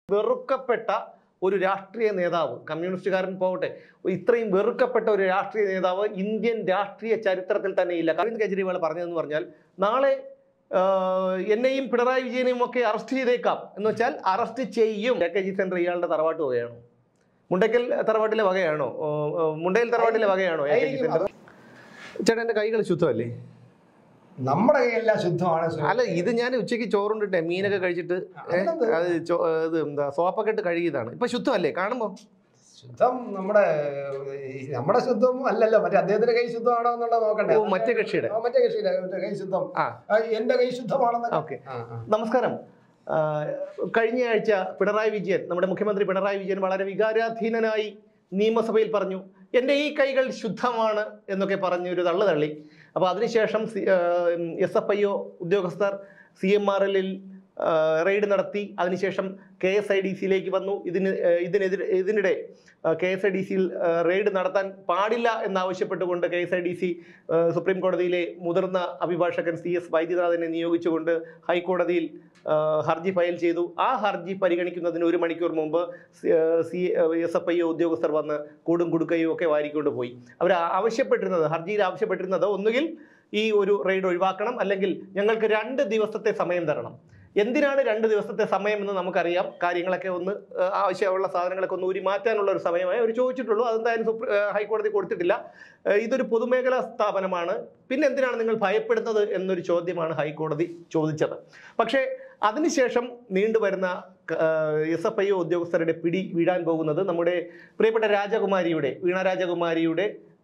വെറുക്കപ്പെട്ട ഒരു രാഷ്ട്രീയ നേതാവ് കമ്മ്യൂണിസ്റ്റുകാരൻ പോകട്ടെ ഇത്രയും വെറുക്കപ്പെട്ട ഒരു രാഷ്ട്രീയ നേതാവ് ഇന്ത്യൻ രാഷ്ട്രീയ ചരിത്രത്തിൽ തന്നെ ഇല്ല അരവിന്ദ് കെജ്രിവാൾ പറഞ്ഞതെന്ന് പറഞ്ഞാൽ നാളെ ആ, എന്നെയും പിണറായി വിജയനെയും ഒക്കെ അറസ്റ്റ് ചെയ്തേക്കാം എന്ന് വെച്ചാൽ അറസ്റ്റ് ചെയ്യും എ കെ ജി സെന്റർ ഇയാളുടെ തറവാട്ട് വകയാണോ മുണ്ടക്കൽ തറവാട്ടിലെ വകയാണോ ഓ, ഓ, മുണ്ടയിൽ തറവാട്ടിലെ വകയാണോ എ കെ ജി ആയിരിക്കും. സെന്റർ ചേട്ടാ എന്റെ കൈകൾ ശുദ്ധമല്ലേ നമ്മുടെ കൈയെല്ലാം ശുദ്ധമാണ് സുഹൃത്തേ. അല്ല ഇത് ഞാൻ ഉച്ചയ്ക്ക് ചോറുണ്ടിട്ടെ മീനൊക്കെ കഴിച്ചിട്ട് ഏ, അതെന്ത്? അത് ചോ- ഇത് എന്താ സോപ്പൊക്കെ ഇട്ട് കഴുകിയതാണ് ഇപ്പൊ ശുദ്ധമല്ലേ കാണുമ്പോ ശുദ്ധം നമ്മുടെ ഈ നമ്മുടെ ശുദ്ധം അല്ലല്ലോ മറ്റേ അദ്ദേഹത്തിന്റെ കൈ ശുദ്ധമാണോ എന്നുള്ളത് നോക്കണ്ടേ ഓ, മറ്റേ കക്ഷിയുടെ. ആ, മറ്റേ കക്ഷിയുടെ മറ്റേ കൈ ശുദ്ധം ആ. ആ, എന്റെ കൈ ശുദ്ധമാണെന്ന് ഓക്കെ ആ, ആ. നമസ്കാരം ആ, കഴിഞ്ഞ ആഴ്ച പിണറായി വിജയൻ നമ്മുടെ മുഖ്യമന്ത്രി പിണറായി വിജയൻ വളരെ വികാരാധീനനായി നിയമസഭയിൽ പറഞ്ഞു എൻ്റെ ഈ കൈകൾ ശുദ്ധമാണ് എന്നൊക്കെ പറഞ്ഞ് ഒരു തള്ളു തള്ളി അപ്പോൾ അതിനുശേഷം എസ് എഫ് ഐ ഒ ഉദ്യോഗസ്ഥർ സി എം ആർ എല്ലിൽ റെയ്ഡ് നടത്തി അതിനുശേഷം കെ എസ് ഐ ഡി സിയിലേക്ക് വന്നു ഇതിന് ആ, ഇതിനെതിരെ ഇതിനിടെ കെ എസ് ഐ ഡി സിയിൽ റെയ്ഡ് നടത്താൻ പാടില്ല എന്നാവശ്യപ്പെട്ടുകൊണ്ട് K S I D C supreme കോടതിയിലെ മുതിർന്ന അഭിഭാഷകൻ സി എസ് വൈദ്യനാഥനെ നിയോഗിച്ചുകൊണ്ട് ഹൈക്കോടതിയിൽ ആ, ഹർജി ഫയൽ ചെയ്തു ആ ഹർജി പരിഗണിക്കുന്നതിന് ഒരു മണിക്കൂർ മുമ്പ് സി എസ് എഫ് ഐ ഉദ്യോഗസ്ഥർ വന്ന് കൂടും കുടുക്കയും ഒക്കെ വാരിക്കൊണ്ട് പോയി അവർ ആവശ്യപ്പെട്ടിരുന്നത് ഹർജിയിൽ ആവശ്യപ്പെട്ടിരുന്നത് ഒന്നുകിൽ ഈ ഒരു റെയ്ഡ് ഒഴിവാക്കണം അല്ലെങ്കിൽ ഞങ്ങൾക്ക് രണ്ട് ദിവസത്തെ സമയം തരണം എന്തിനാണ് രണ്ട് ദിവസത്തെ സമയം എന്ന് നമുക്കറിയാം കാര്യങ്ങളൊക്കെ ഒന്ന് ആ, ആവശ്യമുള്ള സാധനങ്ങളൊക്കെ ഒന്ന് ഊരി മാറ്റാനുള്ള ഒരു സമയമായി അവർ ചോദിച്ചിട്ടുള്ളൂ അതെന്തായാലും സുപ്രീ ആ, ഹൈക്കോടതി കൊടുത്തിട്ടില്ല ആ, ഇതൊരു പൊതുമേഖലാ സ്ഥാപനമാണ് പിന്നെ എന്തിനാണ് നിങ്ങൾ ഭയപ്പെടുന്നത് എന്നൊരു ചോദ്യമാണ് ഹൈക്കോടതി ചോദിച്ചത് പക്ഷേ അതിനുശേഷം നീണ്ടുവരുന്ന എസ് എഫ് ഐ ഉദ്യോഗസ്ഥരുടെ പിടി വീഴാൻ പോകുന്നത് നമ്മുടെ പ്രിയപ്പെട്ട രാജകുമാരിയുടെ വീണ രാജകുമാരിയുടെ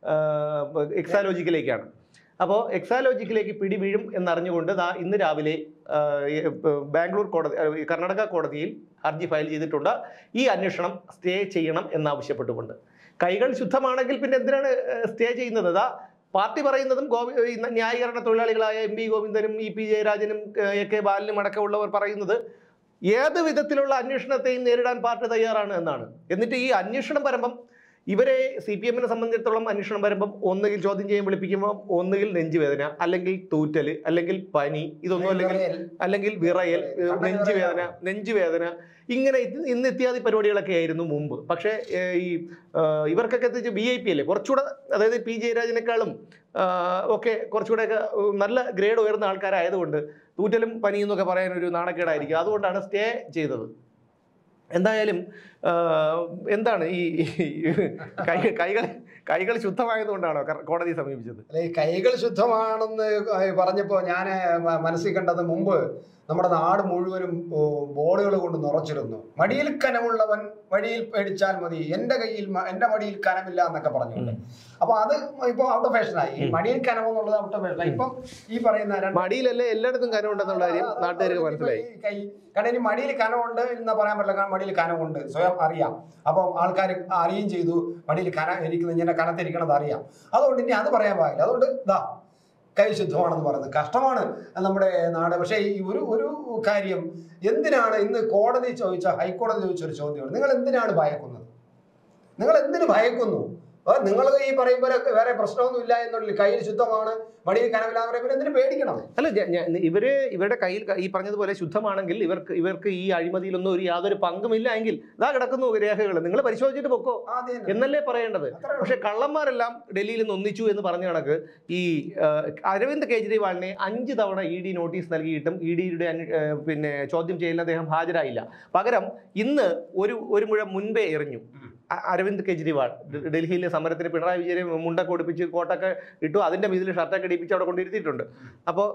എക്സാലോജിക്കിലേക്കാണ് അപ്പോൾ എക്സാലോജിക്കിലേക്ക് പിടി വീഴും എന്നറിഞ്ഞുകൊണ്ട് ദാ ഇന്ന് രാവിലെ ആ, ഏ, പ- ബാംഗ്ലൂർ കോടതി ആ, ഈ കർണാടക കോടതിയിൽ ഹർജി ഫയൽ ചെയ്തിട്ടുണ്ട് ഈ അന്വേഷണം സ്റ്റേ ചെയ്യണം എന്നാവശ്യപ്പെട്ടുകൊണ്ട് കൈകൾ ശുദ്ധമാണെങ്കിൽ പിന്നെ എന്തിനാണ് സ്റ്റേ ചെയ്യുന്നത് ദാ പാർട്ടി പറയുന്നതും ഗോവി ഈ ന്യായീകരണ തൊഴിലാളികളായ എം പി ഗോവിന്ദനും ഇ പി ജയരാജനും ഏഹ്, എ കെ ബാലനും അടക്കമുള്ളവർ പറയുന്നത് ഏത് വിധത്തിലുള്ള അന്വേഷണത്തെയും നേരിടാൻ പാർട്ടി തയ്യാറാണ് എന്നാണ് എന്നിട്ട് ഈ അന്വേഷണം വരുമ്പം ഇവരെ സി പി എമ്മിനെ സംബന്ധിച്ചിടത്തോളം അന്വേഷണം വരുമ്പം ഒന്നുകിൽ ചോദ്യം ചെയ്യാൻ വിളിപ്പിക്കുമ്പോൾ ഒന്നുകിൽ നെഞ്ചുവേദന അല്ലെങ്കിൽ തൂറ്റൽ അല്ലെങ്കിൽ പനി ഇതൊന്നും അല്ലെങ്കിൽ അല്ലെങ്കിൽ വിറയൽ ഏഹ്, നെഞ്ചുവേദന നെഞ്ചുവേദന ഇങ്ങനെ ഇത് ഇന്ന് ഇത്യാദി പരിപാടികളൊക്കെ ആയിരുന്നു മുമ്പ് പക്ഷേ ഏഹ്, ഈ ആഹ്, ഇവർക്കൊക്കെ എത്തിച്ച് ബി ഐ പി അല്ലേ കുറച്ചുകൂടെ അതായത് പി ജയരാജനേക്കാളും ആഹ്, ഒക്കെ കുറച്ചുകൂടെയൊക്കെ ഉം, നല്ല ഗ്രേഡ് ഉയർന്ന ആൾക്കാരായതുകൊണ്ട് തൂറ്റലും പനിയും എന്നൊക്കെ പറയാൻ ഒരു നാണക്കേടായിരിക്കും അതുകൊണ്ടാണ് സ്റ്റേ ചെയ്തത് എന്തായാലും ആഹ്, എന്താണ് ഈ ഈ കൈ കൈകൾ കൈകൾ ശുദ്ധമായതുകൊണ്ടാണോ കർ- കോടതി സമീപിച്ചത് അല്ല ഈ കൈകൾ ശുദ്ധമാണെന്ന് പറഞ്ഞപ്പോൾ ഞാൻ മനസ്സിൽ കണ്ടത് മുമ്പ് നമ്മുടെ നാട് മുഴുവനും ബോർഡുകൾ കൊണ്ട് നിറച്ചിരുന്നു മടിയിൽ കനമുള്ളവൻ വഴിയിൽ പേടിച്ചാൽ മതി എന്റെ കയ്യിൽ മ- എന്റെ മടിയിൽ കനമില്ല എന്നൊക്കെ പറഞ്ഞുകൊണ്ട് അപ്പൊ അത് ഇപ്പൊ ഔട്ട് ഓഫ് ഫാഷനായി ഈ മടിയിൽ കനം എന്നുള്ളത് ഔട്ട് ഓഫ് ഫാഷനായി ഇപ്പം ഈ പറയുന്ന രണ്ട് മടിയിലല്ലേ എല്ലായിടത്തും കനമുണ്ടെന്നുള്ള കാര്യം നാട്ടുകാർക്ക് മനസ്സിലായി ഈ കൈ കാരണം ഇനി മടിയിൽ കനമുണ്ട് എന്ന് പറയാൻ പറ്റില്ല കാരണം മടിയിൽ കനമുണ്ട് സ്വയം അറിയാം അപ്പം ആൾക്കാർ അറിയുകയും ചെയ്തു മടിയിൽ കന ഇരിക്കുന്നത് ഇങ്ങനെ കനത്തിരിക്കണത് അറിയാം അതുകൊണ്ട് ഇനി അത് പറയാൻ പാടില്ല അതുകൊണ്ട് ഇതാ കൈ ശുദ്ധമാണെന്ന് പറയുന്നത് കഷ്ടമാണ് നമ്മുടെ നാട് പക്ഷേ ഈ ഒരു ഒരു കാര്യം എന്തിനാണ് ഇന്ന് കോടതി ചോദിച്ച ഹൈക്കോടതി ചോദിച്ച ഒരു ചോദ്യമാണ് നിങ്ങൾ എന്തിനാണ് ഭയക്കുന്നത് നിങ്ങൾ എന്തിനു ഭയക്കുന്നു ആ, നിങ്ങൾ ഈ പറയും പോലെ വേറെ പ്രശ്നമൊന്നും ഇല്ല എന്നുള്ളിൽ കയ്യിൽ ശുദ്ധമാണ് മടിയിൽ കനവില്ലാന്ന് പറയുമ്പോൾ എന്തിനു പേടിക്കണം അല്ല ഞാൻ- ഞാൻ- ഇവര് ഇവരുടെ കയ്യിൽ ക- ഈ പറഞ്ഞതുപോലെ ശുദ്ധമാണെങ്കിൽ ഇവർക്ക് ഇവർക്ക് ഈ അഴിമതിയിലൊന്നും ഒരു യാതൊരു പങ്കുമില്ല എങ്കിൽ ഇതാ കിടക്കുന്നു രേഖകൾ നിങ്ങൾ പരിശോധിച്ചിട്ട് പൊക്കോ ആദ്യം എന്നല്ലേ പറയേണ്ടത് അത്രേ ഉള്ളൂ. പക്ഷെ കള്ളന്മാരെല്ലാം ഡൽഹിയിൽ നിന്ന് ഒന്നിച്ചു എന്ന് പറഞ്ഞ കണക്ക് ഈ ആ, അരവിന്ദ് കെജ്രിവാളിനെ അഞ്ച് തവണ ഇ ഡി നോട്ടീസ് നൽകിയിട്ടും ഇ ഡിയുടെ പിന്നെ ചോദ്യം ചെയ്യലിന് അദ്ദേഹം ഹാജരായില്ല പകരം ഇന്ന് ഒരു ഒരു മുഴം മുൻപേ എറിഞ്ഞു അ- അരവിന്ദ് കെജ്രിവാൾ ഡ- ഡൽഹിയിലെ സമരത്തിന് പിണറായി വിജയനെ മുണ്ടൊക്കെ ഒടിപ്പിച്ച് കോട്ടൊക്കെ ഇട്ടു അതിന്റെ മീതിൽ ഷർട്ടൊക്കെ ഇടിപ്പിച്ച് അവിടെ കൊണ്ടിരുത്തിയിട്ടുണ്ട് അപ്പോൾ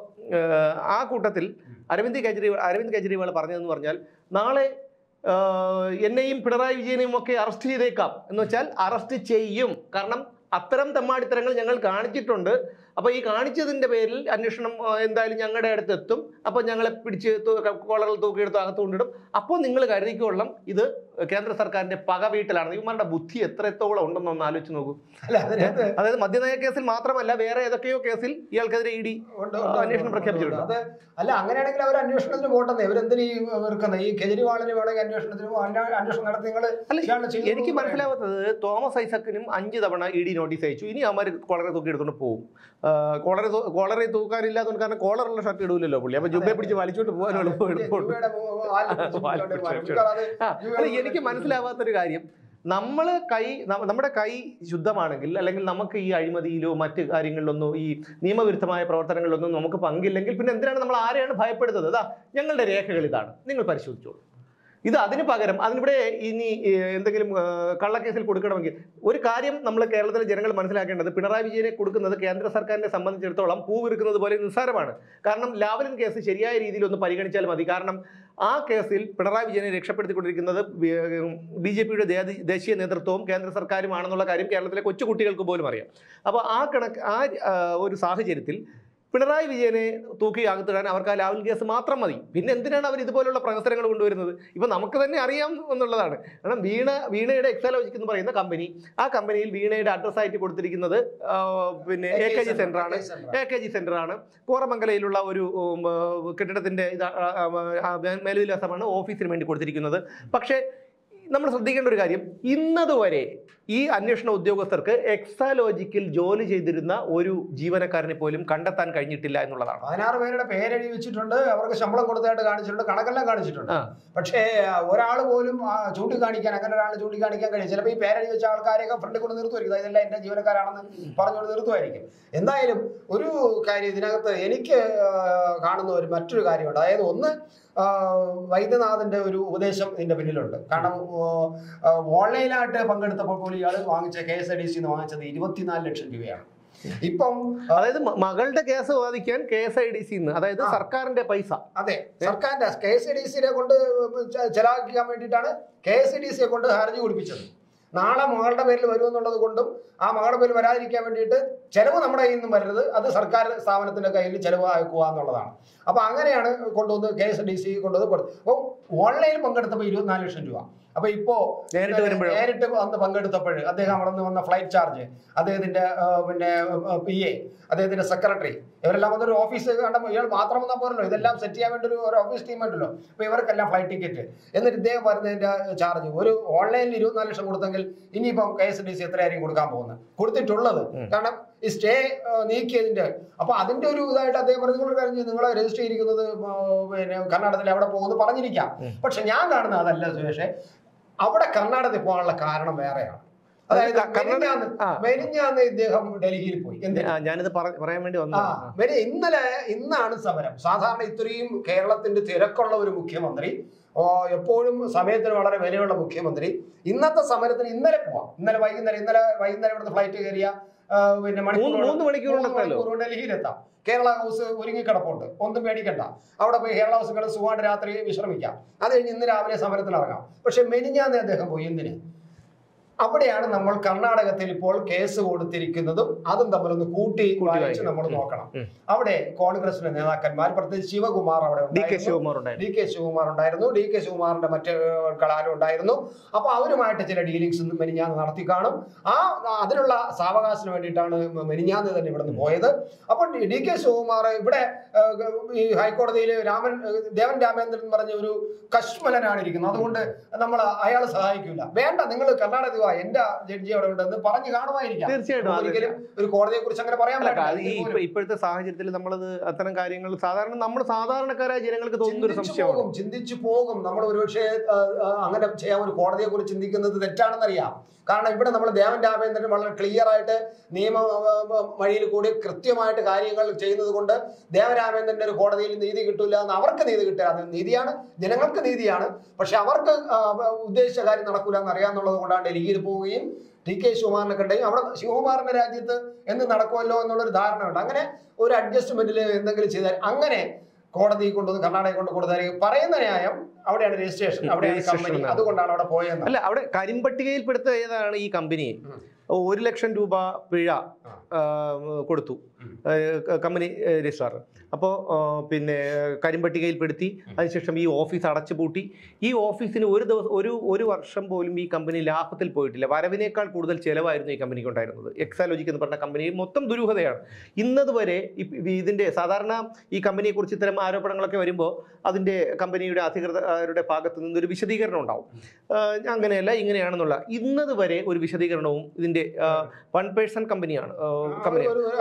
ആ കൂട്ടത്തിൽ അരവിന്ദ് കെജ്രിവാൾ അരവിന്ദ് കെജ്രിവാൾ പറഞ്ഞതെന്ന് പറഞ്ഞാൽ നാളെ ആ, എന്നെയും പിണറായി വിജയനെയും ഒക്കെ അറസ്റ്റ് ചെയ്തേക്കാം എന്ന് വെച്ചാൽ അറസ്റ്റ് ചെയ്യും കാരണം അത്തരം തെമ്മാടിത്തരങ്ങൾ ഞങ്ങൾ കാണിച്ചിട്ടുണ്ട് അപ്പോൾ ഈ കാണിച്ചതിന്റെ പേരിൽ അന്വേഷണം ആ, എന്തായാലും ഞങ്ങളുടെ അടുത്ത് എത്തും അപ്പോൾ ഞങ്ങളെ പിടിച്ച് തൂ- കോളറിൽ തൂക്കിയെടുത്ത് അകത്ത് കൊണ്ടിടും അപ്പോൾ നിങ്ങൾ കരുതിക്കൊള്ളാം ഇത് കേന്ദ്ര സർക്കാരിന്റെ പക വീട്ടിലാണ് ഇവന്മാരുടെ ബുദ്ധി എത്രത്തോളം ഉണ്ടെന്ന് ഒന്ന് ആലോചിച്ച് നോക്കൂ അല്ല അതിനകത്ത് അതായത് മദ്യനയ കേസിൽ മാത്രമല്ല വേറെ ഏതൊക്കെയോ കേസിൽ ഇയാൾക്കെതിരെ ഇ ഡി ഉണ്ട്, ആ, ഉണ്ട്, അന്വേഷണം ഉണ്ട്, പ്രഖ്യാപിച്ചിട്ടുണ്ട്. ഉണ്ട്. അത് അല്ല അങ്ങനെയാണെങ്കിൽ അവർ അന്വേഷണത്തിന് പോട്ടെന്നേ ഇവരെന്തിനീ വെറുക്കുന്നത് ഈ കെജ്രിവാളിന് വേണമെങ്കിൽ അന്വേഷണത്തിന് പോ- അന്വേ- അന്വേഷണം നടത്തി നിങ്ങൾ അല്ല എനിക്ക് മനസ്സിലാവാത്തത് തോമസ് ഐസക്കിനും അഞ്ച് തവണ ഇ ഡി നോട്ടീസ് അയച്ചു ഇനി അവന്മാർ വളരെ തൂക്കി എടുത്തുകൊണ്ട് പോകും ആ, കോളറെ കോളറെ തൂക്കാനില്ലാത്തതുകൊണ്ട് കാരണം കോളറുള്ള ഷർട്ട് ഇടൂലല്ലോ പുള്ളി അപ്പൊ ജുബെ പിടിച്ച് വലിച്ചോണ്ട് പോകാൻ എളുപ്പം എളുപ്പമുണ്ട് ജൂബയുടെ വാലിൽ പിടിച്ച് വാലിൽ പിടിച്ചോണ്ട് പിടിച്ച് വരും. അത് ആ, അല്ല എനിക്ക് മനസ്സിലാവാത്തൊരു കാര്യം നമ്മൾ കൈ ന- നമ്മുടെ കൈ ശുദ്ധമാണെങ്കിൽ അല്ലെങ്കിൽ നമുക്ക് ഈ അഴിമതിയിലോ മറ്റ് കാര്യങ്ങളിലൊന്നും ഈ നിയമവിരുദ്ധമായ പ്രവർത്തനങ്ങളിലൊന്നും നമുക്ക് പങ്കില്ലെങ്കിൽ പിന്നെ എന്തിനാണ് നമ്മൾ ആരെയാണ് ഭയപ്പെടുന്നത് അതാ ഞങ്ങളുടെ രേഖകൾ ഇതാണ് നിങ്ങൾ പരിശോധിച്ചോളൂ ഇത് അതിന് പകരം അതിനിവിടെ ഇനി ഏഹ്, എന്തെങ്കിലും ഏഹ്, കള്ളക്കേസിൽ കൊടുക്കണമെങ്കിൽ ഒരു കാര്യം നമ്മൾ കേരളത്തിലെ ജനങ്ങൾ മനസ്സിലാക്കേണ്ടത് പിണറായി വിജയനെ കൊടുക്കുന്നത് കേന്ദ്ര സർക്കാരിനെ സംബന്ധിച്ചിടത്തോളം പൂവിറുക്കുന്നത് പോലെ നിസ്സാരമാണ് കാരണം ലാവലിൻ കേസ് ശരിയായ രീതിയിൽ ഒന്ന് പരിഗണിച്ചാൽ മതി കാരണം ആ കേസിൽ പിണറായി വിജയനെ രക്ഷപ്പെടുത്തിക്കൊണ്ടിരിക്കുന്നത് ബി ജെ പിയുടെ ദേശീയ നേതൃത്വവും കേന്ദ്ര സർക്കാരുമാണെന്നുള്ള കാര്യം കേരളത്തിലെ കൊച്ചുകുട്ടികൾക്ക് പോലും അറിയാം അപ്പോൾ ആ കണക്ക് ആ ആ, ഒരു സാഹചര്യത്തിൽ പിണറായി വിജയനെ തൂക്കി അകത്തിടാൻ അവർക്ക് ആ ലാവൽ കേസ് മാത്രം മതി പിന്നെ എന്തിനാണ് അവർ ഇതുപോലുള്ള പ്രഹസനങ്ങൾ കൊണ്ടുവരുന്നത് ഇപ്പൊ നമുക്ക് തന്നെ അറിയാം എന്നുള്ളതാണ് കാരണം വീണ വീണയുടെ എക്സാലോജിക് എന്ന് പറയുന്ന കമ്പനി ആ കമ്പനിയിൽ വീണയുടെ അഡ്രസ് ആയിട്ട് കൊടുത്തിരിക്കുന്നത് ആ, പിന്നെ എ കെ ജി സെന്റർ ആണ് എ കെ ജി സെന്റർ ആണ് കോറമംഗലയിലുള്ള ഒരു ഉം, ആ, കെട്ടിടത്തിന്റെ ഇതാ ആ, ആ, ആ, മേൽവിലാസമാണ് ഓഫീസിന് വേണ്ടി കൊടുത്തിരിക്കുന്നത് പക്ഷേ നമ്മൾ ശ്രദ്ധിക്കേണ്ട ഒരു കാര്യം ഇന്നതുവരെ ഈ അന്വേഷണ ഉദ്യോഗസ്ഥർക്ക് എക്സാലോജിക്കിൽ ജോലി ചെയ്തിരുന്ന ഒരു ജീവനക്കാരനെ പോലും കണ്ടെത്താൻ കഴിഞ്ഞിട്ടില്ല എന്നുള്ളതാണ് പതിനാറ് പേരുടെ പേരെഴുതി വെച്ചിട്ടുണ്ട് അവർക്ക് ശമ്പളം കൊടുത്തതായിട്ട് കാണിച്ചിട്ടുണ്ട് കണക്കെല്ലാം കാണിച്ചിട്ടുണ്ട് ആ. പക്ഷേ ഒരാൾ പോലും ആ, ചൂണ്ടിക്കാണിക്കാൻ അങ്ങനെ ഒരാൾ ചൂണ്ടിക്കാണിക്കാൻ കഴിയും ചിലപ്പോൾ ഈ പേരെഴുതി വെച്ച ആൾക്കാരെയൊക്കെ ഫ്രണ്ടിൽ കൊണ്ട് നിർത്തുമായിരിക്കും ഇതെല്ലാം എന്റെ ജീവനക്കാരാണെന്ന് പറഞ്ഞുകൊണ്ട് നിർത്തുമായിരിക്കും എന്തായാലും ഒരു കാര്യം ഇതിനകത്ത് എനിക്ക് ആ, കാണുന്ന ഒരു മറ്റൊരു കാര്യമുണ്ട് അതായത് ഒന്ന് ആ, വൈദ്യനാഥന്റെ ഒരു ഉപദേശം ഇതിന്റെ പിന്നിലുണ്ട് കാരണം ആ, ഓൺലൈനായിട്ട് പങ്കെടുത്തപ്പോൾ പോലും ഇയാൾ വാങ്ങിച്ച കെ എസ് ഐ ഡി സിന്ന് വാങ്ങിച്ചത് ഇരുപത്തിനാല് ലക്ഷം രൂപയാണ് ഇപ്പം ആ, അതായത് മ- മകളുടെ കേസ് വാദിക്കാൻ കെ എസ് ഐ ഡി സിന്ന് അതായത് ആ. സർക്കാരിന്റെ പൈസ അതെ സർക്കാരിന്റെ കെ എസ് ഡി സിനെ കൊണ്ട് ചെ- ചെലവാക്കിക്കാൻ വേണ്ടിയിട്ടാണ് കെ എസ് ഡി സിയെ കൊണ്ട് ഹർജി കൊടുപ്പിച്ചത് നാളെ മകളുടെ പേരിൽ വരുമെന്നുള്ളത് കൊണ്ടും ആ മകളുടെ പേരിൽ വരാതിരിക്കാൻ വേണ്ടിയിട്ട് ചെലവ് നമ്മുടെ കയ്യിൽ നിന്നും വരരുത് അത് സർക്കാർ സ്ഥാപനത്തിന്റെ കയ്യിൽ ചെലവ് ആക്കുക എന്നുള്ളതാണ് അപ്പൊ അങ്ങനെയാണ് കൊണ്ടുവന്ന് കെ എസ് ഡി സി കൊണ്ടുവന്ന് കൊടുത്തത് അപ്പോൾ ഓൺലൈനിൽ പങ്കെടുത്തപ്പോൾ ഇരുപത്തിനാല് ലക്ഷം രൂപ അപ്പൊ ഇപ്പോ നേരിട്ട് വരുമ്പോഴോ? നേരിട്ട് വന്ന് പങ്കെടുത്തപ്പോൾ അദ്ദേഹം അവിടെ നിന്ന് വന്ന ഫ്ലൈറ്റ് ചാർജ് അദ്ദേഹത്തിന്റെ ആ, പിന്നെ പി എ അദ്ദേഹത്തിന്റെ സെക്രട്ടറി ഇവരെല്ലാം വന്നൊരു ഓഫീസ് കണ്ട ഇയാൾ മാത്രം വന്നാൽ പോരല്ലോ ഇതെല്ലാം സെറ്റ് ചെയ്യാൻ വേണ്ടി ഒരു ഒരു ഓഫീസ് ടീം ഉണ്ടല്ലോ അപ്പൊ ഇവർക്കെല്ലാം ഫ്ലൈറ്റ് ടിക്കറ്റ് എന്നിട്ട് ഇദ്ദേഹം വരുന്നതിന്റെ ചാർജ് ഒരു ഓൺലൈനിൽ ഇരുപത്തിനാല് ലക്ഷം കൊടുത്തെങ്കിൽ ഇനിയിപ്പം കെ എസ് ഡി സി എത്രയായിരിക്കും കൊടുക്കാൻ പോകുന്നത് കൊടുത്തിട്ടുള്ളത് കാരണം ഈ സ്റ്റേ നീക്കിയതിന്റെ അപ്പൊ അതിന്റെ ഒരു ഇതായിട്ട് അദ്ദേഹം പറഞ്ഞു "നിങ്ങൾ കാര്യം ചെയ്യ്, നിങ്ങളെ രജിസ്റ്റർ ചെയ്തിരിക്കുന്നത് ആ, പിന്നെ കർണാടകത്തിൽ എവിടെ പോകുന്നു പറഞ്ഞിരിക്കാം പക്ഷെ ഞാൻ കാണുന്നത് അതല്ല സുരേഷേ അവിടെ കർണാടകത്തിൽ പോകാനുള്ള കാരണം വേറെയാണ് അതായത് ക- കർണാടക- മെനിഞ്ഞാന്ന് ആ. മെനിഞ്ഞാന്ന് ഇദ്ദേഹം ഡൽഹിയിൽ പോയി എന്തിനാ ആ, ഞാനിത് പറ- പറയാൻ വേണ്ടി ആ വന്നതാണ് വരെ ഇന്നലെ ഇന്നാണ് സമരം സാധാരണ ഇത്രയും കേരളത്തിന്റെ തിരക്കുള്ള ഒരു മുഖ്യമന്ത്രി ഓ, എപ്പോഴും സമയത്തിന് വളരെ വിലയുള്ള മുഖ്യമന്ത്രി ഇന്നത്തെ സമരത്തിന് ഇന്നലെ പോവാം ഇന്നലെ വൈകുന്നേരം ഇന്നലെ വൈകുന്നേരം ഇവിടുത്തെ ഫ്ലൈറ്റ് കയറിയ ആ, പിന്നെ മണിക്കൂറുകൾ- മൂന്ന് മണിക്കൂർ കൊണ്ട് മൂന്ന് എത്താലോ? മണിക്കൂർ ഡൽഹിയിലെത്താം കേരള ഹൗസ് ഒരുങ്ങിക്കിടപ്പുണ്ട് ഒന്നും പേടിക്കണ്ട അവിടെ പോയി കേരള ഹൗസ് കിടന്ന് സുഖമായിട്ട് രാത്രി വിശ്രമിക്കാം അത് കഴിഞ്ഞ് ഇന്ന് രാവിലെ സമരത്തിന് ഇറങ്ങാം പക്ഷെ മെനിഞ്ഞാന്ന് അദ്ദേഹം പോയി എന്തിന് അവിടെയാണ് നമ്മൾ കർണാടകത്തിൽ ഇപ്പോൾ കേസ് കൊടുത്തിരിക്കുന്നതും അതും തമ്മിലൊന്ന് കൂട്ടി കൂട്ടി വായിച്ച് വായിക്കണം. നമ്മൾ ഉം. നോക്കണം ഉം. അവിടെ കോൺഗ്രസിന്റെ നേതാക്കന്മാർ പ്രത്യേകിച്ച് ശിവകുമാർ അവിടെ ഡി കെ ഉണ്ടായിരുന്നു ശിവകുമാർ ഉണ്ടായിരുന്നു ഡി കെ ശിവകുമാർ ഉണ്ടായിരുന്നു ഡി കെ ശിവകുമാറിന്റെ മറ്റ് കളാരും ഉണ്ടായിരുന്നു അപ്പൊ അവരുമായിട്ട് ചില ഡീലിങ്സ് മെനിഞ്ഞാന്ന് നടത്തി കാണും ആ അതിനുള്ള സാവകാശത്തിന് വേണ്ടിയിട്ടാണ് മെനിഞ്ഞാന്ന് തന്നെ ഇവിടെ നിന്ന് പോയത് അപ്പോൾ ഡി കെ ശിവകുമാർ ഇവിടെ ഏഹ്, ഈ ഹൈക്കോടതിയിൽ രാമൻ ഏഹ്, ദേവൻ രാമേന്ദ്രൻ എന്ന് പറഞ്ഞ ഒരു കശ്മലനാണ് ഇരിക്കുന്നത് അതുകൊണ്ട് നമ്മൾ അയാൾ സഹായിക്കില്ല വേണ്ട നിങ്ങൾ കർണാടക വാ എന്റെ ജഡ്ജി അവിടെ ഉണ്ടെന്ന് പറഞ്ഞു കാണുമായിരിക്കാം തീർച്ചയായിട്ടും അത് ഒരിക്കലും ഒരു കോടതിയെ കുറിച്ച് അങ്ങനെ പറയാൻ അല്ല, പറ്റില്ല അത് ഈ ഇപ്പ- ഇപ്പോഴത്തെ സാഹചര്യത്തിൽ നമ്മളത് അത്തരം കാര്യങ്ങൾ സാധാരണ നമ്മൾ സാധാരണക്കാരായ ജനങ്ങൾക്ക് തോന്നുന്ന ഒരു ചിന്തിച്ചു സംശയമാണ് പോകും ചിന്തിച്ചു പോകും നമ്മൾ ഒരുപക്ഷെ ആ, ആ, അങ്ങനെ ചെയ്യാൻ ഒരു കോടതിയെ കുറിച്ച് ചിന്തിക്കുന്നത് തെറ്റാണെന്നറിയാം കാരണം ഇവിടെ നമ്മൾ ദേവൻ രാമേന്ദ്രൻ വളരെ ക്ലിയർ ആയിട്ട് നിയമ ആ, ആ, വഴിയിൽ കൂടി കൃത്യമായിട്ട് കാര്യങ്ങൾ ചെയ്യുന്നത് കൊണ്ട് ദേവരാമേന്ദ്രന്റെ ഒരു കോടതിയിൽ നീതി കിട്ടില്ല എന്ന് അവർക്ക് നീതി കിട്ടുക അത് നീതിയാണ് ജനങ്ങൾക്ക് നീതിയാണ് പക്ഷെ അവർക്ക് ആ, ഉദ്ദേശിച്ച കാര്യം നടക്കൂല എന്ന് അറിയാന്നുള്ളത് കൊണ്ടാണ് ഡൽഹിയിൽ പോവുകയും ടി കെ ശിവകുമാറിനെ കണ്ടെയും അവിടെ ശിവകുമാറിന്റെ രാജ്യത്ത് എന്ത് നടക്കുമല്ലോ എന്നുള്ളൊരു ധാരണയുണ്ട് അങ്ങനെ ഒരു അഡ്ജസ്റ്റ്മെന്റിൽ എന്തെങ്കിലും ചെയ്താൽ അങ്ങനെ കോടതി കൊണ്ടുവന്ന് കർണാടക കൊണ്ട് കൊടുത്താൽ പറയുന്ന ന്യായം അവിടെയാണ് രജിസ്ട്രേഷൻ അവിടെയാണ് Registration കമ്പനി എന്നാണ്. അതുകൊണ്ടാണ് അവിടെ പോയെന്ന് അല്ല അവിടെ കരിമ്പട്ടികയിൽപ്പെടുത്ത ഏതാണ് ഈ കമ്പനി ഉം. ഒരു ലക്ഷം രൂപ പിഴ ആ. ആ, കൊടുത്തു ഉം. ആ, കമ്പനി രജിസ്ട്രാർ അപ്പോൾ പിന്നെ കരിമ്പട്ടികയിൽപ്പെടുത്തി അതിനുശേഷം ഈ ഓഫീസ് അടച്ചുപൂട്ടി ഈ ഓഫീസിന് ഒരു ദിവസം ഒരു ഒരു വർഷം പോലും ഈ കമ്പനി ലാഭത്തിൽ പോയിട്ടില്ല വരവിനേക്കാൾ കൂടുതൽ ചിലവായിരുന്നു ഈ കമ്പനിക്ക് ഉണ്ടായിരുന്നത് എക്സാലോജിക് എന്ന് പറഞ്ഞ കമ്പനി മൊത്തം ദുരൂഹതയാണ് ഇന്നതുവരെ ഇപ്പ- ഇതിന്റെ സാധാരണ ഈ കമ്പനിയെ കുറിച്ച് ഇത്തരം ആരോപണങ്ങളൊക്കെ വരുമ്പോൾ അതിന്റെ കമ്പനിയുടെ അധികൃതരുടെ ഭാഗത്ത് നിന്നൊരു വിശദീകരണം ഉണ്ടാവും ആ, അങ്ങനെയല്ല ഇങ്ങനെയാണെന്നുള്ള ഇന്നത് വരെ ഒരു വിശദീകരണവും ഇതിന്റെ വൺ പേഴ്സൺ കമ്പനിയാണ് ആ, കമ്പനി ഒരു- ഒരു- അതായത് ഒരു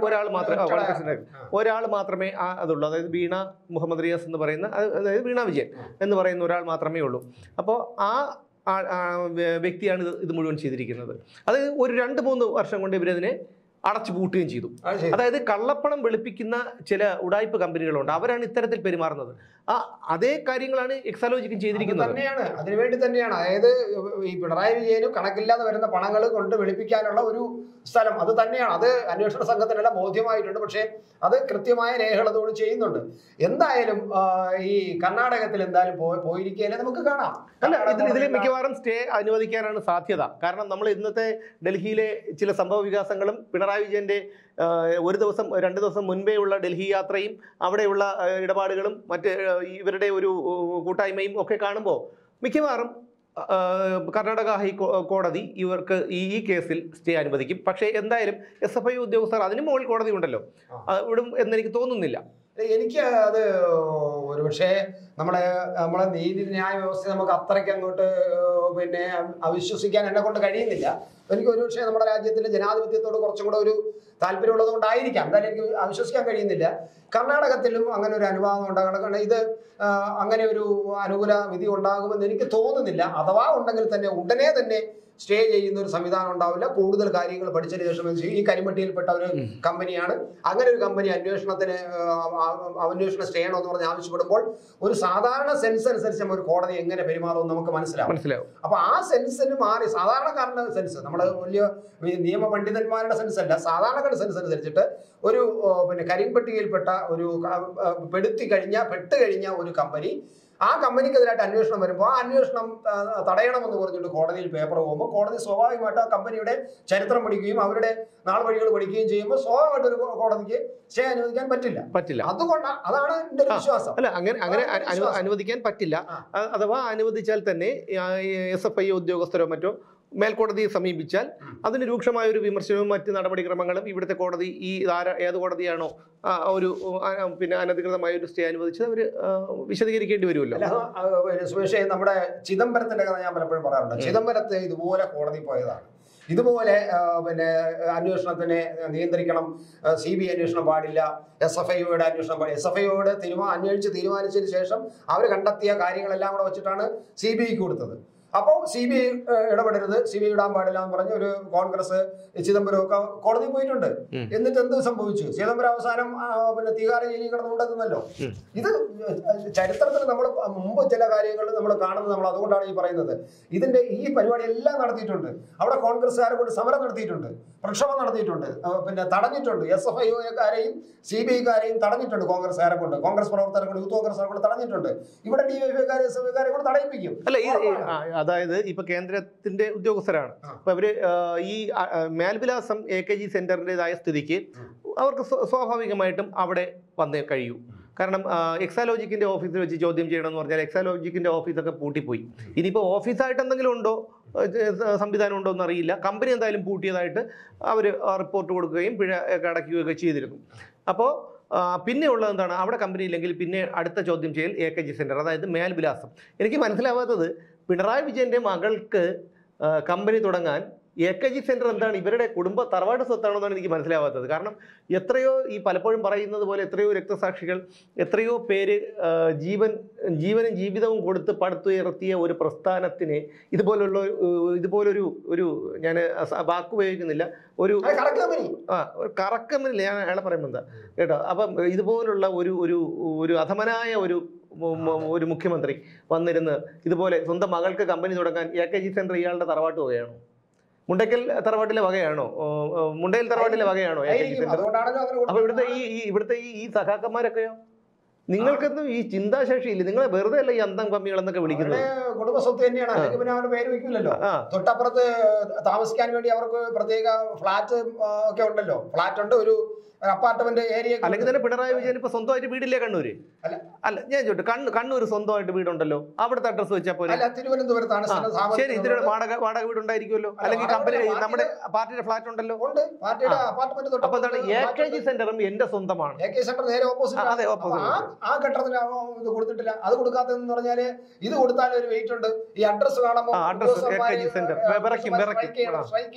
ഒരാൾ മാത്രമേ ഒറ്റ വളരെ ആളാണ്. പ്രശ്നം ഒരാൾ മാത്രമേ ആ അതുള്ളൂ അതായത് വീണ മുഹമ്മദ് റിയാസ് എന്ന് പറയുന്ന അത് അതായത് വീണ വിജയൻ എന്ന് പറയുന്ന ഒരാൾ മാത്രമേ ഉള്ളൂ അപ്പോൾ ആ ആ- ആ വ്യ- വ്യക്തിയാണ് ഇത് ഇത് മുഴുവൻ ചെയ്തിരിക്കുന്നത് അത് ഒരു രണ്ട് മൂന്ന് വർഷം കൊണ്ട് ഇവരതിനെ അടച്ചു പൂട്ടുകയും ചെയ്തു അത് ശരി. അതായത് കള്ളപ്പണം വെളുപ്പിക്കുന്ന ചില ഉടായ്പ കമ്പനികളുണ്ട് അവരാണ് ഇത്തരത്തിൽ പെരുമാറുന്നത് ആ അതേ കാര്യങ്ങളാണ് എക്സാലോജിക്കും അത് ചെയ്തിരിക്കുന്നത് തന്നെയാണ് അതിനുവേണ്ടി തന്നെയാണ് അതായത് ഈ പിണറായി വിജയനും കണക്കില്ലാതെ വരുന്ന പണങ്ങൾ കൊണ്ട് വെളുപ്പിക്കാനുള്ള ഒരു സ്ഥലം അത് തന്നെയാണ് അത് അന്വേഷണ സംഘത്തിനെല്ലാം ബോധ്യമായിട്ടുണ്ട് പക്ഷേ അത് കൃത്യമായ രേഖകൾ അതോട് ചെയ്യുന്നുണ്ട് എന്തായാലും ആ, ഈ കർണാടകത്തിൽ എന്തായാലും പോയി പോയിരിക്കുകയല്ലേ നമുക്ക് കാണാം അല്ല ഇതിൽ ഇതിൽ കർണാടക മിക്കവാറും സ്റ്റേ അനുവദിക്കാനാണ് സാധ്യത കാരണം നമ്മൾ ഇന്നത്തെ ഡൽഹിയിലെ ചില സംഭവ വികാസങ്ങളും പിണറായി വിജയന്റെ ആ, ഒരു ദിവസം രണ്ട് ദിവസം മുൻപേ ഉള്ള ഡൽഹി യാത്രയും അവിടെയുള്ള ആ, ഇടപാടുകളും മറ്റ് ആ, ഇവരുടെ ഒരു ആ, കൂട്ടായ്മയും ഒക്കെ കാണുമ്പോൾ മിക്കവാറും ആ, കർണാടക ഹൈ കോടതി ഇവർക്ക് ഈ ഈ കേസിൽ സ്റ്റേ അനുവദിക്കും പക്ഷേ എന്തായാലും എസ് എഫ് ഐ ഉദ്യോഗസ്ഥർ അതിന് മുകളിൽ കോടതി ഉണ്ടല്ലോ ആ. ആ, വിടും എന്നെനിക്ക് തോന്നുന്നില്ല എനിക്ക് അത് ഒരു പക്ഷേ നമ്മുടെ നമ്മളെ നീതിന്യായ വ്യവസ്ഥ നമുക്ക് അത്രയ്ക്ക് അങ്ങോട്ട് പിന്നെ അവിശ്വസിക്കാൻ എന്നെ കൊണ്ട് കഴിയുന്നില്ല എനിക്ക് ഒരു പക്ഷേ നമ്മുടെ രാജ്യത്തിന്റെ ജനാധിപത്യത്തോട് കുറച്ചും കൂടെ ഒരു താല്പര്യമുള്ളത് കൊണ്ടായിരിക്കാം എന്തായാലും എനിക്ക് അവിശ്വസിക്കാൻ കഴിയുന്നില്ല കർണാടകത്തിലും അങ്ങനെ ഒരു അനുവാദം ഉണ്ടാകണം കാരണം ഇത് ആ, അങ്ങനെ ഒരു അനുകൂല വിധി ഉണ്ടാകുമെന്ന് എനിക്ക് തോന്നുന്നില്ല അഥവാ ഉണ്ടെങ്കിൽ തന്നെ ഉടനെ തന്നെ സ്റ്റേ ചെയ്യുന്ന ഒരു സംവിധാനം ഉണ്ടാവില്ല കൂടുതൽ കാര്യങ്ങൾ പഠിച്ചതിന് ശേഷം ഇത് ചെയ്യും. ഈ കരിമട്ടിയിൽപ്പെട്ട ഒരു കമ്പനിയാണ് അങ്ങനെ ഒരു കമ്പനി അന്വേഷണത്തിന് ആ, ആ, അന്വേഷണം സ്റ്റേ ചെയ്യണമെന്ന് പറഞ്ഞ് ആവശ്യപ്പെടുമ്പോൾ ഒരു സാധാരണ സെൻസ് അനുസരിച്ച് നമ്മൾ ഒരു കോടതി എങ്ങനെ പെരുമാറുമെന്ന് നമുക്ക് മനസ്സിലാവും മനസ്സിലാവും അപ്പൊ ആ സെൻസിന് മാറി സാധാരണക്കാരന്റെ സെൻസ് നമ്മൾ വലിയ വി- നിയമ പണ്ഡിതന്മാരുടെ സെൻസ് അല്ല സാധാരണക്കാരുടെ സെൻസ് അനുസരിച്ചിട്ട് ഒരു ഓ, പിന്നെ കരിമ്പട്ടികയിൽപ്പെട്ട ഒരു ക- ആ, പെടുത്തി കഴിഞ്ഞ പെട്ട് കഴിഞ്ഞ ഒരു കമ്പനി ആ കമ്പനിക്കെതിരായിട്ട് അന്വേഷണം വരുമ്പോൾ ആ അന്വേഷണം ആ, തടയണമെന്ന് പറഞ്ഞിട്ട് കോടതിയിൽ പേപ്പർ പോകുമ്പോൾ കോടതി സ്വാഭാവികമായിട്ട് ആ കമ്പനിയുടെ ചരിത്രം പഠിക്കുകയും അവരുടെ നാൾ വഴികൾ പഠിക്കുകയും ചെയ്യുമ്പോൾ സ്വാഭാവികമായിട്ട് ഒരു കോടതിക്ക് സ്റ്റേ അനുവദിക്കാൻ പറ്റില്ല പറ്റില്ല അതുകൊണ്ട് അതാണ് എന്റെ ഒരു ആ. വിശ്വാസം അല്ല അങ്ങനെ അങ്ങനെ അതാണ് അനു- വിശ്വാസം. അനുവദിക്കാൻ പറ്റില്ല ആ. അ- അഥവാ അനുവദിച്ചാൽ തന്നെ എസ് എഫ് ഐ ഉദ്യോഗസ്ഥരോ മറ്റോ മേൽക്കോടതിയെ സമീപിച്ചാൽ ഉം. അതിന് രൂക്ഷമായ ഒരു വിമർശനവും മറ്റ് നടപടിക്രമങ്ങളും ഇവിടുത്തെ കോടതി ഈ ആര ഏത് കോടതിയാണോ ആ ഒരു ആ, പിന്നെ അനധികൃതമായ ഒരു സ്റ്റേ അനുവദിച്ചത് അവർ വിശദീകരിക്കേണ്ടി വരുമല്ലോ അല്ല ആ, പിന്നെ സുമേഷേ നമ്മുടെ ചിദംബരത്തിന്റെ കഥ ഞാൻ പലപ്പോഴും പറയാറുണ്ട് ഉം. ചിദംബരത്ത് ഇതുപോലെ കോടതി പോയതാണ് ഇതുപോലെ ആ, പിന്നെ അന്വേഷണത്തിനെ നിയന്ത്രിക്കണം സി ബി അന്വേഷണം പാടില്ല എസ് എഫ് ഐയുടെ അന്വേഷണം പാടില്ല എസ് എഫ് ഐയോട് തീരുമാനം അന്വേഷിച്ച് തീരുമാനിച്ചതിന് ശേഷം അവർ കണ്ടെത്തിയ കാര്യങ്ങളെല്ലാം കൂടെ വെച്ചിട്ടാണ് സി ബി ഐക്ക് കൊടുത്തത് അപ്പോൾ സി ബി ഐ ഇടപെടരുത് സി ബി ഐ ഇടാൻ പാടില്ല എന്ന് പറഞ്ഞ് ഒരു കോൺഗ്രസ് ചിദംബരം ഒക്കെ കോടതി പോയിട്ടുണ്ട് ഉം. എന്നിട്ട് എന്ത് സംഭവിച്ചു ചിദംബരം അവസാനം ആ, പിന്നെ തീകാര ജയിലിൽ കിടന്നുകൊണ്ടെന്നല്ലോ ഉം. ഇത് ചരിത്രത്തിൽ നമ്മൾ മുമ്പ് ചില കാര്യങ്ങൾ നമ്മൾ കാണുന്നത് നമ്മൾ അതുകൊണ്ടാണ് ഈ പറയുന്നത് ഇതിന്റെ ഈ പരിപാടി എല്ലാം നടത്തിയിട്ടുണ്ട് അവിടെ കോൺഗ്രസ്സുകാരെ കൊണ്ട് സമരം നടത്തിയിട്ടുണ്ട് പ്രക്ഷോഭം നടത്തിയിട്ടുണ്ട് ആ, പിന്നെ തടഞ്ഞിട്ടുണ്ട് എസ് എഫ് ഐക്കാരെയും സി ബി ഐക്കാരെയും തടഞ്ഞിട്ടുണ്ട് കോൺഗ്രസ്സുകാരെ കൊണ്ട് കോൺഗ്രസ് പ്രവർത്തകരെ കൊണ്ട് യൂത്ത് കോൺഗ്രസ്സുകാരെ കൊണ്ട് തടഞ്ഞിട്ടുണ്ട് ഇവിടെ ഡി വൈ എഫ്ഐക്കാരെ എസ് എഫ് ഐക്കാരെ കൊണ്ട് തടയിപ്പിക്കും അല്ല ഈ ഈ- ആ, അതായത് ഇപ്പൊ കേന്ദ്രത്തിന്റെ ഉദ്യോഗസ്ഥരാണ് ആ. അപ്പൊ അവര് ആ, ഈ ആ, ആ, മേൽവിലാസം എ കെ ജി സെന്ററിൻ്റെതായ സ്ഥിതിക്ക് അവർക്ക് സ്വ- സ്വാഭാവികമായിട്ടും അവിടെ വന്നേ കഴിയൂ കാരണം ആ, എക്സാലോജിക്കിന്റെ ഓഫീസിൽ വെച്ച് ചോദ്യം ചെയ്യണമെന്ന് പറഞ്ഞാൽ എക്സാലോജിക്കിന്റെ ഓഫീസൊക്കെ പൂട്ടിപ്പോയി ഇനിയിപ്പോൾ ഓഫീസായിട്ട് എന്തെങ്കിലും ഉണ്ടോ ഏ, സ- സംവിധാനം ഉണ്ടോ എന്ന് അറിയില്ല കമ്പനി എന്തായാലും പൂട്ടിയതായിട്ട് അവർ റിപ്പോർട്ട് കൊടുക്കുകയും പിഴ ഒക്കെ അടയ്ക്കുകയൊക്കെ ചെയ്തിരുന്നു അപ്പോൾ പിന്നെ ഉള്ളത് എന്താണ് അവിടെ കമ്പനി ഇല്ലെങ്കിൽ പിന്നെ അടുത്ത ചോദ്യം ചെയ്യൽ എ കെ ജി സെന്റർ അതായത് മേൽവിലാസം എനിക്ക് മനസ്സിലാവാത്തത് പിണറായി വിജയന്റെ മകൾക്ക് ആ, കമ്പനി തുടങ്ങാൻ എ കെ ജി സെന്റർ എന്താണ് ഇവരുടെ കുടുംബ തറവാട് സ്വത്താണോ എന്നാണ് എനിക്ക് മനസ്സിലാവാത്തത് കാരണം എത്രയോ ഈ പലപ്പോഴും പറയുന്നത് പോലെ എത്രയോ രക്തസാക്ഷികൾ എത്രയോ പേര് ആ, ജീവൻ ജീവനും ജീവിതവും കൊടുത്ത് പടുത്തുയർത്തിയ ഒരു പ്രസ്ഥാനത്തിന് ഇതുപോലുള്ള ഒരു- ഇതുപോലൊരു ഒരു ഞാൻ വാക്ക് ഉപയോഗിക്കുന്നില്ല ഒരു അത് കണക്ക് കമ്പനി ആ ഒരു കറക്കമില്ല ഞാൻ അയാളെ പറയുമ്പോൾ എന്താ കേട്ടോ അപ്പം ഇതുപോലുള്ള ഒരു ഒരു ഒരു അധമനായ ഒരു മു- മു- ഒരു മുഖ്യമന്ത്രി വന്നിരുന്ന് ഇതുപോലെ സ്വന്തം മകൾക്ക് കമ്പനി തുടങ്ങാൻ എ കെ ജി സെന്റർ ഇയാളുടെ തറവാട്ട് വകയാണോ മുണ്ടക്കൽ തറവാട്ടിലെ വകയാണോ ഓ, ഓ, മുണ്ടയിൽ തറവാട്ടിലെ വകയാണോ എ കെ ജി ആയിരിക്കും സെന്റർ അതുകൊണ്ടാണല്ലോ അങ്ങനെ അപ്പൊ ഇവിടുത്തെ ഈ ഈ ഇവിടുത്തെ ഈ ഈ സഖാക്കന്മാരൊക്കെയോ നിങ്ങൾക്കൊന്നും ഈ ചിന്താശേഷി ഇല്ല നിങ്ങളെ വെറുതെ അല്ല ഈ അന്തം കമ്മികൾ എന്നൊക്കെ വിളിക്കുന്നത് അവരുടെ കുടുംബ സ്വത്ത് തന്നെയാണ് അല്ലെങ്കിൽ പിന്നെ അവരുടെ പേര് വെക്കില്ലല്ലോ ആ തൊട്ടപ്പുറത്ത് താമസിക്കാൻ വേണ്ടി അവർക്ക് പ്രത്യേക ഫ്ലാറ്റ് ഒക്കെ ഉണ്ടല്ലോ ഫ്ലാറ്റ് ഉണ്ട് ഒരു അപ്പാർട്ട്മെന്റ് ഏരിയ അല്ലെങ്കിൽ തന്നെ പിണറായി വിജയൻ ഇപ്പൊ സ്വന്തമായിട്ട് വീടില്ലേ കണ്ണൂര് അല്ല. അല്ല ഞാൻ ചോദിച്ചു കണ്ണൂർ കണ്ണൂർ സ്വന്തമായിട്ട് വീടുണ്ടല്ലോ അവിടുത്തെ അഡ്രസ് വെച്ചാൽ പോലെ അല്ല തിരുവനന്തപുരത്താണ് ആ, സ്ഥലം താമസിക്കുന്നത്. ശരി ഇതിന് വാടക വാടക വീടുണ്ടായിരിക്കുമല്ലോ അല്ല, അല്ലെങ്കിൽ വാടക കമ്പനി വീട് നമ്മുടെ പാർട്ടിയുടെ ഫ്ലാറ്റ് ഉണ്ടല്ലോ ഉണ്ട് പാർട്ടിയുടെ ആ. അപ്പാർട്ട്മെന്റ് അപ്പൊ എന്താണ് എ കെ ജി സെന്ററും എന്റെ സ്വന്തമാണ് എ കെ സെന്റർ നേരെ ആ, ഓപ്പോസിറ്റ് അതെ, opposite. ആ ആ ഘട്ടത്തിൽ ഇത് കൊടുത്തിട്ടില്ല അത് കൊടുക്കാത്തതെന്ന് പറഞ്ഞാല് ഇത് കൊടുത്താൽ ഒരു വെയിറ്റ് ഉണ്ട് ഈ അഡ്രസ് കാണുമ്പോൾ ആ, address AKG center. വെ- വിറയ്ക്കും, വിറയ്ക്കും. സ്ട്രൈക്ക് ചെയ്യണം ആ. സ്ട്രൈക്ക് ചെയ്യണം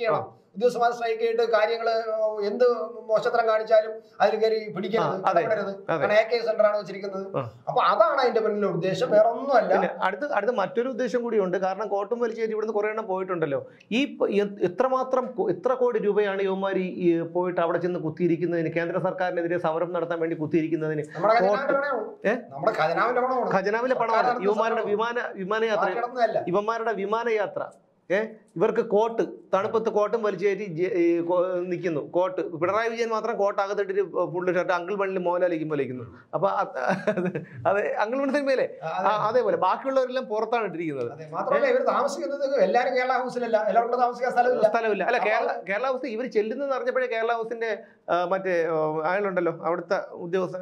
ഉദ്യോഗസ്ഥന്മാർ സ്ട്രൈക്ക് ചെയ്തിട്ട് കാര്യങ്ങൾ എന്ത് മോശത്തരം കാണിച്ചാലും അതിൽ കയറി പിടിക്കരുത് ആ, അതെ. ഇടപെടരുത് അതെ. കാരണം എ കെ സെന്റർ ആണ് വെച്ചിരിക്കുന്നത് ആ. അപ്പൊ അതാണ് അതിന്റെ പിന്നിലെ ഉദ്ദേശം വേറെ ഒന്നുമല്ല പിന്നെ അടുത്ത അടുത്ത മറ്റൊരു ഉദ്ദേശം കൂടിയുണ്ട് കാരണം കോട്ടും വലിച്ചേരി ഇവിടുന്ന് കുറേ എണ്ണം പോയിട്ടുണ്ടല്ലോ ഈ പ- എ- എത്രമാത്രം കൊ- എത്ര കോടി രൂപയാണ് യുവമാർ ഈ പോയിട്ട് അവിടെ ചെന്ന് കുത്തിയിരിക്കുന്നതിന് കേന്ദ്ര സർക്കാരിനെതിരെ സമരം നടത്താൻ വേണ്ടി കുത്തിയിരിക്കുന്നതിന് നമ്മുടെ ഖജനാവിന്റെ പണമാണ് ഏ? നമ്മുടെ ഖജനാവിന്റെ പണമാണ് ഖജനാവിലെ സർക്കാർ പണമാണ് നടത്തുന്ന യുവമാരുടെ സമരം. വിമാന വിമാനയാത്ര ബാക്കിയൊന്നുമല്ല. ഇവന്മാരുടെ വിമാനയാത്ര ഏ ഇവർക്ക് കോട്ട് തണുപ്പത്ത് കോട്ടും വലിച്ചേറ്റി ജെ- ഈ കോ- നിൽക്കുന്നു കോട്ട് പിണറായി വിജയൻ മാത്രം കോട്ട് അകത്തിട്ട് ഫുള്ള് ഷർട്ട് അങ്കിൾ മണ്ണിൽ മോഹൻലാലിക്കുമ്പോൾ വലിക്കുന്നു അപ്പൊ അത് അതെ അങ്കിൾ മണി സിനിമയിലെ ആ, ആ, അതേപോലെ ബാക്കിയുള്ളവരെല്ലാം പുറത്താണ് ഇട്ടിരിക്കുന്നത് അതെ. മാത്രമല്ല ഇവർ താമസിക്കുന്നത് എല്ലാരും കേരള ഹൗസിലല്ല എല്ലാവർക്കും താമസിക്കാൻ സ്ഥലമില്ല സ്ഥലമില്ല അല്ല കേരള കേരള ഹൗസ് ഇവർ ചെല്ലുന്നെന്ന് അറിഞ്ഞപ്പോഴേ കേരള ഹൗസിന്റെ ആ, മറ്റേ ആ, അയാളുണ്ടല്ലോ അവിടുത്തെ ഉദ്യോഗസ്ഥ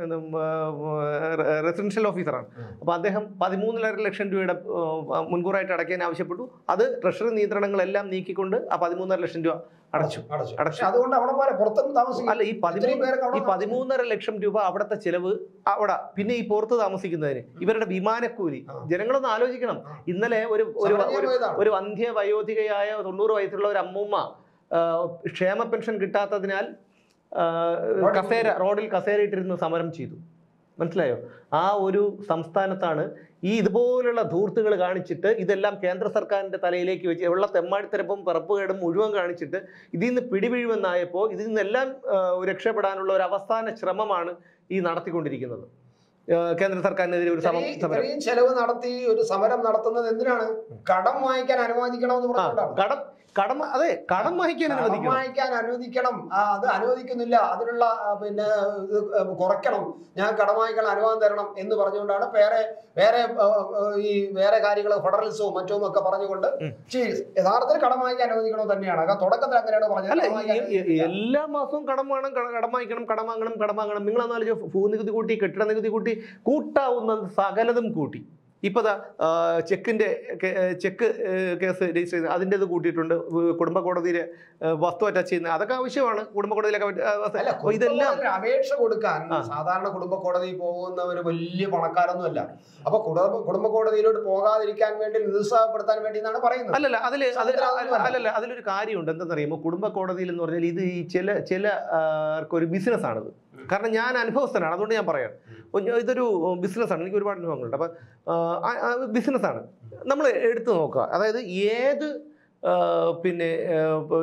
റെസിഡൻഷ്യൽ ഓഫീസറാണ് അപ്പൊ അദ്ദേഹം പതിമൂന്നര ലക്ഷം രൂപയുടെ ആ, മുൻകൂറായിട്ട് അടയ്ക്കാൻ ആവശ്യപ്പെട്ടു അത് ട്രഷറി നിയന്ത്രണങ്ങളെല്ലാം നീക്കിക്കൊണ്ട് ആ പതിമൂന്നര ലക്ഷം രൂപ അടച്ചു അടച്ചു അടച്ചു. പക്ഷെ അതുകൊണ്ട് അവിടെ പോലെ പുറത്തൊന്നും താമസിക്കും അല്ല ഈ ഇത്രയും പതിമൂന്ന് പേർക്ക് അവിടെ ഈ പതിമൂന്നര ലക്ഷം രൂപ അവിടുത്തെ ചെലവ് അവിടെ പിന്നെ ഈ പുറത്ത് താമസിക്കുന്നതിന് ഇവരുടെ വിമാനക്കൂലി ആ. ജനങ്ങളൊന്ന് ആലോചിക്കണം ആ. ഇന്നലെ ഒരു ഒരു സമരം ചെയ്യാൻ ഒരു- പോയതാണ്. ഒരു അന്ത്യ വയോധികയായ തൊണ്ണൂറ് വയസ്സുള്ള ഒരു അമ്മൂമ്മ ആ, ക്ഷേമ പെൻഷൻ കിട്ടാത്തതിനാൽ ആ, റോഡിൽ കസേര റോഡിൽ കസേര ഇട്ടിരുന്ന് സമരം ചെയ്തു മനസ്സിലായോ ആ ഒരു സംസ്ഥാനത്താണ് ഈ ഇതുപോലുള്ള ധൂർത്തുകൾ കാണിച്ചിട്ട് ഇതെല്ലാം കേന്ദ്ര സർക്കാരിന്റെ തലയിലേക്ക് വെച്ച് ഉള്ള തെമ്മാടിത്തരപ്പും പിറപ്പുകേടും മുഴുവൻ കാണിച്ചിട്ട് ഇതിൽ നിന്ന് പിടിവീഴുമെന്നായപ്പോൾ ഇതിൽ നിന്നെല്ലാം ആ, രക്ഷപ്പെടാനുള്ള ഒരു അവസാന ശ്രമമാണ് ഈ നടത്തിക്കൊണ്ടിരിക്കുന്നത് ആ, കേന്ദ്ര സർക്കാരിനെതിരെ ഒരു സമരം ഇത്രയും- സമരം ഇത്രയും ചെലവ് നടത്തി ഒരു സമരം നടത്തുന്നത് എന്തിനാണ് കടം വാങ്ങിക്കാൻ അനുവദിക്കണമെന്ന് ആ പറഞ്ഞുകൊണ്ടാണ് കടം കടം അതെ കടം വഹിക്കാൻ കടം അനുവദിക്കണം വാങ്ങിക്കാൻ അനുവദിക്കണം ആ, അത് അനുവദിക്കുന്നില്ല അതിനുള്ള ആ, പിന്നെ ഇത് കുറയ്ക്കണം ഞാൻ കടം വാങ്ങിക്കാൻ അനുവാദം തരണം എന്ന് പറഞ്ഞുകൊണ്ടാണ് വേറെ വേറെ ആ, ആ, ഈ വേറെ കാര്യങ്ങൾ ഫെഡറലിസവും മറ്റും ഒക്കെ പറഞ്ഞുകൊണ്ട് ഉം. ചെയ്- യഥാർത്ഥത്തിൽ കടം വാങ്ങിക്കാൻ അനുവദിക്കണം തന്നെയാണ് കാരണം തുടക്കത്തിൽ അങ്ങനെയാണ് പറഞ്ഞത് അല്ല കടം വാങ്ങിക്കാൻ ഈ- ഈ- അനുവദിക്കില്ല. എല്ലാ മാസവും കടം വേണം കട- കടം വാങ്ങിക്കണം കടം വാങ്ങണം കടം വാങ്ങണം നിങ്ങൾ എന്നാലും ഭൂനികുതി കൂട്ടി കെട്ടിട നികുതി കൂട്ടി കൂട്ടാവുന്നത് സകലതും കൂട്ടി ഇപ്പൊ ദാ, ആ, ചെക്കിന്റെ കെ- ചെക്ക് ഏ, കേസ് രജിസ്റ്റർ ചെയ്ത് അതിൻ്റെ ഇത് കൂട്ടിയിട്ടുണ്ട് വ് കുടുംബ കോടതിയിലെ ഏ, വസ്തു അറ്റാച്ച് ചെയ്യുന്നത് അതൊക്കെ ആവശ്യമാണ് കുടുംബ കോടതിയിലൊക്കെ പറ്റ- ആ, വസ്തു- അല്ല അപ്പൊ ഇതെല്ലാം കുടുംബ അപേക്ഷ കൊടുക്കാൻ ആ. സാധാരണ കുടുംബ കോടതിയിൽ പോകുന്നവര് വലിയ പണക്കാരൊന്നുമല്ല അപ്പൊ കുടുംബ കുടുംബ കോടതിയിലോട്ട് പോകാതിരിക്കാൻ വേണ്ടി നിരുത്സാഹപ്പെടുത്താൻ വേണ്ടി എന്നാണ് പറയുന്നത് അല്ലല്ല അതില് അത് സത്യത്തിൽ അതൊന്നുമല്ല. അല്ലല്ല അതിലൊരു കാര്യമുണ്ട് എന്തെന്നറിയുമോ കുടുംബ കോടതിയിൽ എന്ന് പറഞ്ഞാൽ ഇത് ഈ ചില ചില ആർക്ക് ഒരു ബിസിനസ് ആണിത് കാരണം ഞാൻ അനുഭവസ്ഥനാണ് അതുകൊണ്ട് ഞാൻ പറയാം ഒ- ഞാൻ- ഇതൊരു ബിസിനസ്സാണ് എനിക്ക് ഒരുപാട് അനുഭവങ്ങളുണ്ട് അപ്പം ബിസിനസ്സാണ് നമ്മൾ എടുത്തു നോക്കുക അതായത് ഏത് ആ, പിന്നെ ആ,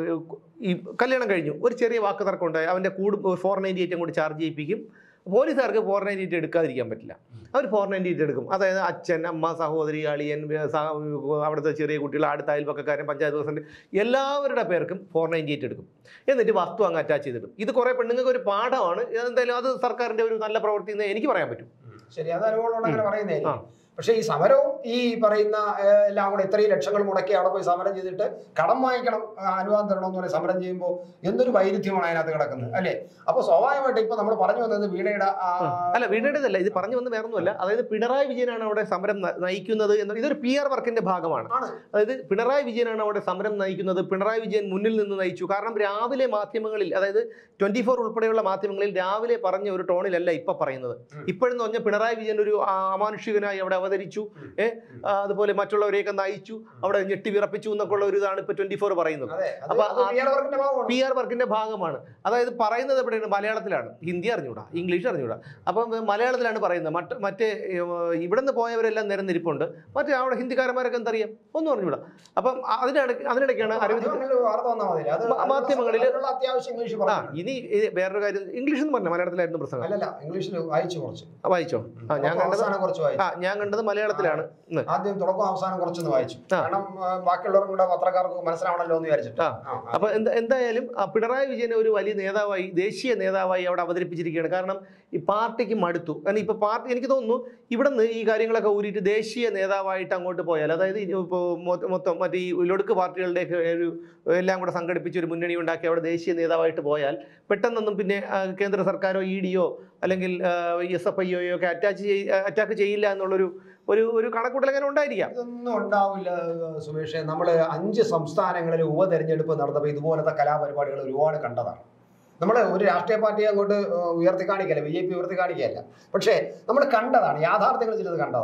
ഈ കല്യാണം കഴിഞ്ഞു ഒരു ചെറിയ വാക്ക് തർക്കം ഉണ്ടായി അവൻ്റെ കൂട് ഫോർ നയൻറ്റി എയ്റ്റും കൂടി ചാർജ് ചെയ്യിപ്പിക്കും പോലീസുകാർക്ക് ഫോർ നയൻറ്റി എയ്റ്റ് എടുക്കാതിരിക്കാൻ പറ്റില്ല അവർ ഫോർ നയൻറ്റി എയ്റ്റ് എടുക്കും അതായത് അച്ഛൻ അമ്മ സഹോദരി അളിയൻ വേ- സഹ- അവിടുത്തെ ചെറിയ കുട്ടികൾ അടുത്ത അയൽപക്കക്കാരൻ പഞ്ചായത്ത് പ്രസിഡന്റ് എല്ലാവരുടെ പേർക്കും ഫോർ നയൻറ്റി എയ്റ്റ് എടുക്കും എന്നിട്ട് വസ്തു അങ്ങ് അറ്റാച്ച് ചെയ്തിടും ഇത് കുറേ പെണ്ണുങ്ങൾക്ക് ഒരു പാഠമാണ് എന്തായാലും അത് സർക്കാരിന്റെ ഒരു നല്ല പ്രവൃത്തി എന്ന് എനിക്ക് പറയാൻ പറ്റും ശരി അത് അനുഭവമുള്ള അങ്ങനെ പറയുന്നേ ആ. പക്ഷെ ഈ സമരവും ഈ പറയുന്ന ഏഹ്, എല്ലാം കൂടെ ഇത്രയും ലക്ഷങ്ങൾ മുടക്കി അവിടെ പോയി സമരം ചെയ്തിട്ട് കടം വാങ്ങിക്കണം ആ, അനുവാദം തരണം എന്ന് പറഞ്ഞ് സമരം ചെയ്യുമ്പോൾ എന്തൊരു വൈരുദ്ധ്യമാണ് അതിനകത്ത് കിടക്കുന്നത് അല്ലേ അപ്പൊ സ്വാഭാവികമായിട്ട് ഇപ്പൊ നമ്മൾ പറഞ്ഞു വന്നത് വീണയുടെ ആ, അല്ല വീണേണ്ടതല്ല ഇത് പറഞ്ഞു വന്ന് വേറൊന്നുമല്ല അതായത് പിണറായി വിജയനാണ് അവിടെ സമരം ന- നയിക്കുന്നത് എന്ന് ഇതൊരു പി ആർ വർക്കിന്റെ ഭാഗമാണ് ആണ് അതായത് പിണറായി വിജയനാണ് അവിടെ സമരം നയിക്കുന്നത് പിണറായി വിജയൻ മുന്നിൽ നിന്ന് നയിച്ചു കാരണം രാവിലെ മാധ്യമങ്ങളിൽ അതായത് ട്വന്റി ഫോർ ഉൾപ്പെടെയുള്ള മാധ്യമങ്ങളിൽ രാവിലെ പറഞ്ഞ ഒരു ടോണിലല്ല ഇപ്പൊ പറയുന്നത് ഉം. ഇപ്പോഴെന്ന് പറഞ്ഞാൽ പിണറായി വിജയൻ ഒരു ആ, അമാനുഷികനായി അവിടെ അവതരിച്ചു ഉം. ഏ ആ, അതുപോലെ മറ്റുള്ളവരെയൊക്കെ നയിച്ചു അവിടെ ഞെട്ടി വിറപ്പിച്ചു എന്നൊക്കെ ഉള്ള ഒരു ഇതാണ് ഇപ്പൊ ട്വന്റി ഫോർ പറയുന്നത് അതെ അത് അപ്പൊ അത് ആ- PR വർക്കിന്റെ ഭാഗമാണ് പി ആർ വർക്കിന്റെ ഭാഗമാണ് അതായത് പറയുന്നത് എവിടെയാണ് മലയാളത്തിലാണ് ഹിന്ദി അറിഞ്ഞൂടാ ഇംഗ്ലീഷ് അറിഞ്ഞൂടാ അപ്പം മലയാളത്തിലാണ് പറയുന്നത് മറ്റ് മറ്റേ ഇവിടെ നിന്ന് പോയവരെല്ലാം നിരന്നിരിപ്പുണ്ട് മറ്റേ അവിടെ ഹിന്ദിക്കാരന്മാരൊക്കെ എന്തറിയാം ഒന്നും അറിഞ്ഞൂടാ അപ്പം അതിനിട അതിനിടയ്ക്കാണ് അരവിന്ദ് മാധ്യമങ്ങളിൽ വാർത്ത വന്നാൽ മതി അത് മാ- മാധ്യമങ്ങളില് അതിനുള്ള അത്യാവശ്യം ഇംഗ്ലീഷ് ആ പറഞ്ഞു ഇനി ഇത് വേറൊരു കാര്യം ഇംഗ്ലീഷ് എന്ന് പറഞ്ഞ മലയാളത്തിലായിരുന്നു പ്രസംഗം അല്ലല്ല ഇംഗ്ലീഷിൽ വായിച്ചു കുറച്ച് ആ, വായിച്ചോ ആ ഞാൻ തുടക്കം കണ്ടത് അവസാനം കുറച്ച് ആ വായിച്ചു ഞാൻ കണ്ടത് മലയാളത്തിലാണ് ഇന്ന് ആദ്യം തുടക്കം അവസാനം കുറച്ചൊന്ന് വായിച്ചു ആ. കാരണം ആ, ബാക്കിയുള്ളവർക്കും കൂടെ പത്രക്കാർക്ക് മനസ്സിലാവണല്ലോ എന്ന് വിചാരിച്ചിട്ട് ആ. ആ, ആ. അപ്പൊ എന്താ എന്തായാലും ആ പിണറായി വിജയനെ ഒരു വലിയ നേതാവായി ദേശീയ നേതാവായി അവിടെ അവതരിപ്പിച്ചിരിക്കുകയാണ് കാരണം ഈ പാർട്ടിക്ക് മടുത്തു കാരണം ഇപ്പൊ പാർട്ടി എനിക്ക് തോന്നുന്നു ഇവിടെ നിന്ന് ഈ കാര്യങ്ങളൊക്കെ ഊരിയിട്ട് ദേശീയ നേതാവായിട്ട് അങ്ങോട്ട് പോയാൽ അതായത് ഇപ്പോൾ മൊത്തം മറ്റേ ഈ ലൊടുക്ക് പാർട്ടികളുടെയൊക്കെ ഒരു എല്ലാം കൂടെ സംഘടിപ്പിച്ച് ഒരു മുന്നണി ഉണ്ടാക്കി അവിടെ ദേശീയ നേതാവായിട്ട് പോയാൽ പെട്ടെന്നൊന്നും പിന്നെ ആ, കേന്ദ്ര സർക്കാരോ ഇ ഡിയോ അല്ലെങ്കിൽ എസ് എഫ് ഐ ഒക്കെ അറ്റാച്ച് ചെയ് അറ്റാക്ക് ചെയ്യില്ല എന്നുള്ളൊരു ഒരു ഒരു കണക്കൂട്ടൽ അങ്ങനെ ഉണ്ടായിരിക്കാം ഇതൊന്നും ഉണ്ടാവില്ല സുമേഷ് നമ്മൾ അഞ്ച് സംസ്ഥാനങ്ങളിൽ ഉപതെരഞ്ഞെടുപ്പ് നടന്നപ്പോൾ ഇതുപോലത്തെ കലാപരിപാടികൾ ഒരുപാട് കണ്ടതാണ് നമ്മൾ ഒരു രാഷ്ട്രീയ പാർട്ടിയെ അങ്ങോട്ട് ഏഹ്, ഉയർത്തി കാണിക്കല്ല ബി ജെ പി ഉയർത്തി കാണിക്കുകയല്ല പക്ഷേ നമ്മൾ കണ്ടതാണ് യാഥാർത്ഥ്യങ്ങൾ ചിലത് കണ്ടതാണ്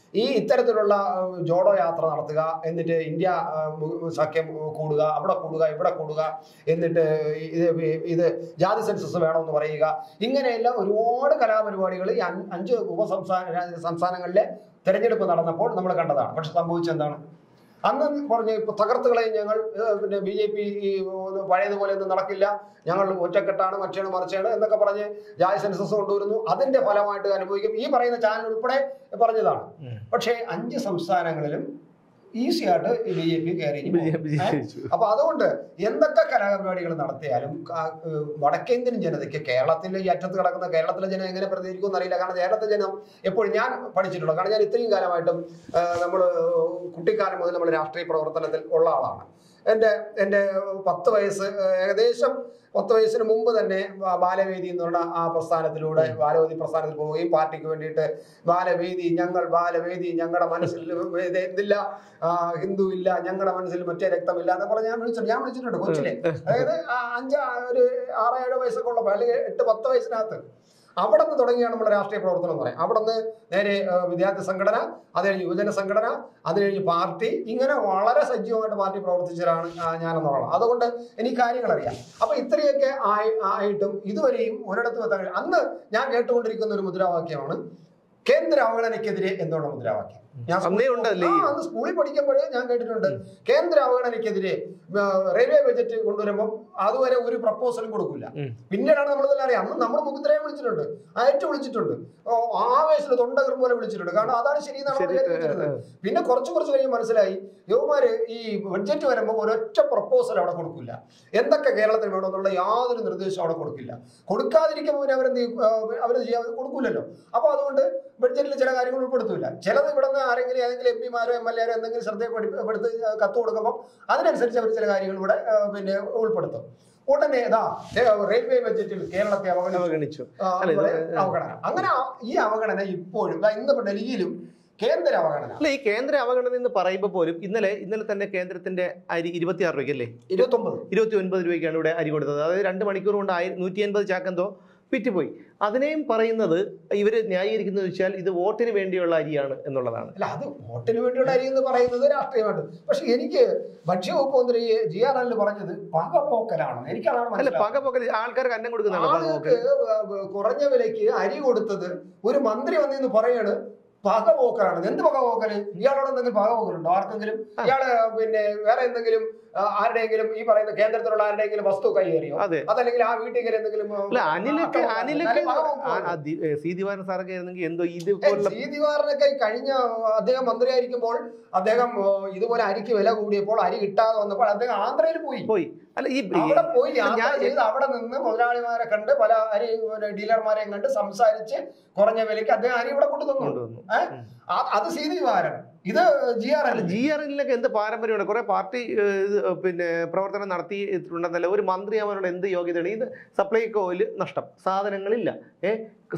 ഈ ഇത്തരത്തിലുള്ള ആ, ജോഡോ യാത്ര നടത്തുക എന്നിട്ട് ഇന്ത്യ ആ, മു- സഖ്യം കൂടുക അവിടെ കൂടുക ഇവിടെ കൂടുക എന്നിട്ട് ഇത് ഇത് ജാതി സെൻസസ് വേണമെന്ന് പറയുക ഇങ്ങനെയെല്ലാം ഒരുപാട് കലാപരിപാടികൾ ഈ അഞ്ച് അഞ്ച് ഉപസംസ്ഥാന രാ- സംസ്ഥാനങ്ങളിലെ തെരഞ്ഞെടുപ്പ് നടന്നപ്പോൾ നമ്മൾ കണ്ടതാണ് പക്ഷെ സംഭവിച്ചെന്താണ് അന്ന് പറഞ്ഞ് ഇപ്പൊ തകർത്ത് കളയും ഞങ്ങൾ ഏഹ് പിന്നെ ബി ജെ പി ഈ ഒന്ന് പഴയതുപോലെ ഒന്നും നടക്കില്ല ഞങ്ങൾ ഒറ്റക്കെട്ടാണ് മറ്റേണ് മറിച്ചാണ് എന്നൊക്കെ പറഞ്ഞ് ജാതി സെൻസസ് കൊണ്ടുവരുന്നു അതിന്റെ ഫലമായിട്ട് അനുഭവിക്കും ഈ പറയുന്ന ചാനൽ ഉൾപ്പെടെ പറഞ്ഞതാണ് ഉം. പക്ഷേ അഞ്ച് സംസ്ഥാനങ്ങളിലും ഈസി ആയിട്ട് ബി ജെ പി കയറി വിജയ- വിജയിച്ചു. അപ്പൊ അതുകൊണ്ട് എന്തൊക്കെ കലാപരിപാടികൾ നടത്തിയാലും ക- ഏഹ് വടക്കേന്ത്യൻ ജനതയ്ക്ക് കേരളത്തിലെ ഈ അറ്റത്ത് കിടക്കുന്ന കേരളത്തിലെ ജനം എങ്ങനെ പ്രതികരിക്കും എന്നറിയില്ല കാരണം കേരളത്തിലെ ജനം എപ്പോഴും ഞാൻ പഠിച്ചിട്ടുള്ളൂ കാരണം ഞാൻ ഇത്രയും കാലമായിട്ടും നമ്മൾ കുട്ടിക്കാലം മുതൽ നമ്മൾ രാഷ്ട്രീയ പ്രവർത്തനത്തിൽ ഉള്ള ആളാണ് എൻ്റെ എൻ്റെ പത്ത് വയസ്സ് ഏഹ് ഏകദേശം പത്ത് വയസ്സിന് മുമ്പ് തന്നെ ബാ- ബാലവേദി എന്ന് പറഞ്ഞ ആ പ്രസ്ഥാനത്തിലൂടെ ബാലവേദി പ്രസ്ഥാനത്തിൽ പോവുകയും പാർട്ടിക്ക് വേണ്ടിയിട്ട് ബാലവേദി ഞങ്ങൾ ബാലവേദി ഞങ്ങളുടെ മനസ്സിൽ ഇത് ഇതില്ല ആ, ഹിന്ദു ഇല്ല ഞങ്ങളുടെ മനസ്സിൽ മറ്റേ രക്തമില്ല എന്ന് പറഞ്ഞ് ഞാൻ വിളിച്ചിട്ടുണ്ട് ഞാൻ വിളിച്ചിട്ടുണ്ട് കൊച്ചിലെ അതായത് ആ അഞ്ച് ഒരു ആറ് ഏഴ് വയസ്സൊക്കെ ഉള്ളപ്പോൾ അല്ലെങ്കിൽ എട്ട് പത്ത് വയസ്സിനകത്ത് അവിടെ നിന്ന് തുടങ്ങിയാണ് നമ്മുടെ രാഷ്ട്രീയ പ്രവർത്തനം എന്ന് പറയാം അവിടെ നിന്ന് നേരെ ആ, വിദ്യാർത്ഥി സംഘടന അത് കഴിഞ്ഞ് യുവജന സംഘടന അത് കഴിഞ്ഞ് പാർട്ടി ഇങ്ങനെ വളരെ സജീവമായിട്ട് പാർട്ടി പ്രവർത്തിച്ചതാണ് ആ, ഞാനെന്നുള്ളത് അതുകൊണ്ട് എനിക്ക് കാര്യങ്ങൾ അറിയാം അപ്പൊ ഇത്രയൊക്കെ ആയി ആയിട്ടും ഇതുവരെയും ഒരിടത്തും എത്താൻ കഴിയും അന്ന് ഞാൻ കേട്ടുകൊണ്ടിരിക്കുന്ന ഒരു മുദ്രാവാക്യമാണ് കേന്ദ്ര അവഗണനയ്ക്കെതിരെ എന്നുള്ള മുദ്രാവാക്യം ഞാൻ അന്നേ സ്കൂളിൽ- ഉണ്ടല്ലേ ആ, അന്ന് സ്കൂളിൽ പഠിക്കുമ്പോഴേ ഞാൻ കേട്ടിട്ടുണ്ട് കേന്ദ്ര അവഗണനയ്ക്കെതിരെ ആ, റെയിൽവേ ബജറ്റ് കൊണ്ടുവരുമ്പോൾ അതുവരെ ഒരു പ്രപ്പോസലും കൊടുക്കില്ല ഉം. പിന്നീടാണ് നമ്മൾ അറിയാം അന്ന് നമ്മൾ മുഖ്യത്രയെ വിളിച്ചിട്ടുണ്ട് അയറ്റ് വിളിച്ചിട്ടുണ്ട് ഓ, ആവേശത്തിൽ തൊണ്ടകർ പോലെ വിളിച്ചിട്ടുണ്ട് കാരണം അതാണ് ശരി എന്നാണ് ശരി, വിചാരിച്ചിരുന്നത് പിന്നെ കുറച്ച് കുറച്ച് കഴിഞ്ഞ് മനസ്സിലായി യുവമാര് ഈ ബഡ്ജറ്റ് വരുമ്പോൾ ഒരൊറ്റ പ്രപ്പോസൽ അവിടെ കൊടുക്കില്ല എന്തൊക്കെ കേരളത്തിൽ വേണമെന്നുള്ള യാതൊരു നിർദ്ദേശവും അവിടെ കൊടുക്കില്ല കൊടുക്കാതിരിക്കുമ്പോൾ പിന്നെ അവരെന്ത് ചെയ്യും? ആ, അവര് ചെയ്യാൻ കൊടുക്കില്ലല്ലോ അപ്പൊ അതുകൊണ്ട് ബഡ്ജറ്റിൽ ചില കാര്യങ്ങൾ ഉൾപ്പെടുത്തില്ല ചിലത് ഇവിടെ നിന്ന് ആരെങ്കിലും ഏതെങ്കിലും എം പിമാരോ എം എൽ എമാരോ എന്തെങ്കിലും ശ്രദ്ധപ്പെടുത്തി കത്ത് കൊടുക്കുമ്പോൾ അതിനനുസരിച്ച് അവർ ചില കാര്യങ്ങൾ ഇവിടെ ആ, പിന്നെ ഉൾപ്പെടുത്തും ഉടനെ ഇതാ ഏ, റെയിൽവേ ബഡ്ജറ്റിൽ കേരളത്തെ അവഗണിച്ചു അവഗണിച്ചു ആ, അല്ല, ഇത് അതുപോലെ അവഗണന അങ്ങനെ ആ- ഈ അവഗണന ഇപ്പോഴും ദാ ഇന്നിപ്പോ ഡൽഹിയിലും കേന്ദ്ര അവഗണന അല്ല ഈ കേന്ദ്ര അവഗണന എന്ന് പറയുമ്പോൾ പോലും ഇന്നലെ ഇന്നലെ തന്നെ കേന്ദ്രത്തിന്റെ അരി ഇരുപത്തിയാറ് രൂപയ്ക്ക് അല്ലേ ഇരുപത്തി ഒമ്പത് ഇരുപത്തി ഒൻപത് രൂപയ്ക്കാണ് ഇവിടെ അരി കൊടുത്തത് അതായത് രണ്ട് മണിക്കൂർ കൊണ്ട് ആയി നൂറ്റി അൻപത് ചാക്കെന്തോ വിറ്റുപോയി അതിനെയും പറയുന്നത് ഇവർ ന്യായീകരിക്കുന്നത് വെച്ചാൽ ഇത് വോട്ടിന് വേണ്ടിയുള്ള അരിയാണ് എന്നുള്ളതാണ് അല്ല അത് വോട്ടിന് വേണ്ടിയുള്ള അരി എന്ന് പറയുന്നത് രാഷ്ട്രീയമായിട്ട് പക്ഷെ എനിക്ക് ഭക്ഷ്യവകുപ്പ് മന്ത്രി ജി ആർ എൽ പറഞ്ഞത് പകപോക്കലാണ് എനിക്കതാണ് അല്ല മനസ്സിലാവുന്നത് പകപൊക്കൽ ആൾക്കാർക്ക് അന്നം കൊടുക്കുന്നതാണ് ആളുകൾക്ക് പകപൊക്കൽ കുറഞ്ഞ വിലയ്ക്ക് അരി കൊടുത്തത് ഒരു മന്ത്രി വന്നിന്ന് പറയാണ് പകപോക്കലാണ് എന്ത് പകപോക്കല് ഇയാളോട് എന്തെങ്കിലും പകപോക്കലുണ്ടോ ആർക്കെങ്കിലും ഇയാള് പിന്നെ വേറെ എന്തെങ്കിലും ആ, ആരുടെയെങ്കിലും ഈ പറയുന്ന കേന്ദ്രത്തിലുള്ള ആരുടെയെങ്കിലും വസ്തു കൈയേറിയോ അതെ അതല്ലെങ്കിൽ ആ വീട്ടിൽ കയറി എന്തെങ്കിലും ആ, അല്ല അനിലൊക്കെ ആക്രമണം അനിലൊക്കെ എന്നാലേ പകപോക്ക് ആ- ആ ദി- ഏ, സി ദിവാരൻ സാറൊക്കെ ആയിരുന്നെങ്കിൽ എന്തോ ഇതുപോലുള്ള സി ദിവാറിനൊക്കെ കഴിഞ്ഞ അദ്ദേഹം മന്ത്രിയായിരിക്കുമ്പോൾ അദ്ദേഹം ആ, ഇതുപോലെ അരിക്ക് വില കൂടിയപ്പോൾ അരി കിട്ടാതെ വന്നപ്പോൾ അദ്ദേഹം ആന്ധ്രയിൽ പോയി പോയി അല്ല ഈ അവിടെ പോയി യാത്ര ഞാൻ- ചെയ്ത് അവിടെ നിന്ന് മുതലാളിമാരെ കണ്ട് പല അരി പിന്നെ ഡീലർമാരെയും കണ്ട് സംസാരിച്ച് കുറഞ്ഞ വിലയ്ക്ക് അദ്ദേഹം അരി ഇവിടെ കൊണ്ടു തന്നു കൊണ്ടുവന്നു ഏ? ആ- അത് സി ദിവാരൻ ഇത് ജി ആർ അല്ല ജി ആർ എല്ലിനൊക്കെ എന്ത് പാരമ്പര്യമുണ്ട് കുറെ പാർട്ടി ഏ, ഇത് പിന്നെ പ്രവർത്തനം നടത്തിയിട്ടുണ്ടെന്നല്ല ഒരു മന്ത്രി അവനോട് എന്ത് യോഗ്യതയാണ് ഇത് സപ്ലൈകോയിൽ നഷ്ടം സാധനങ്ങളില്ല ഏ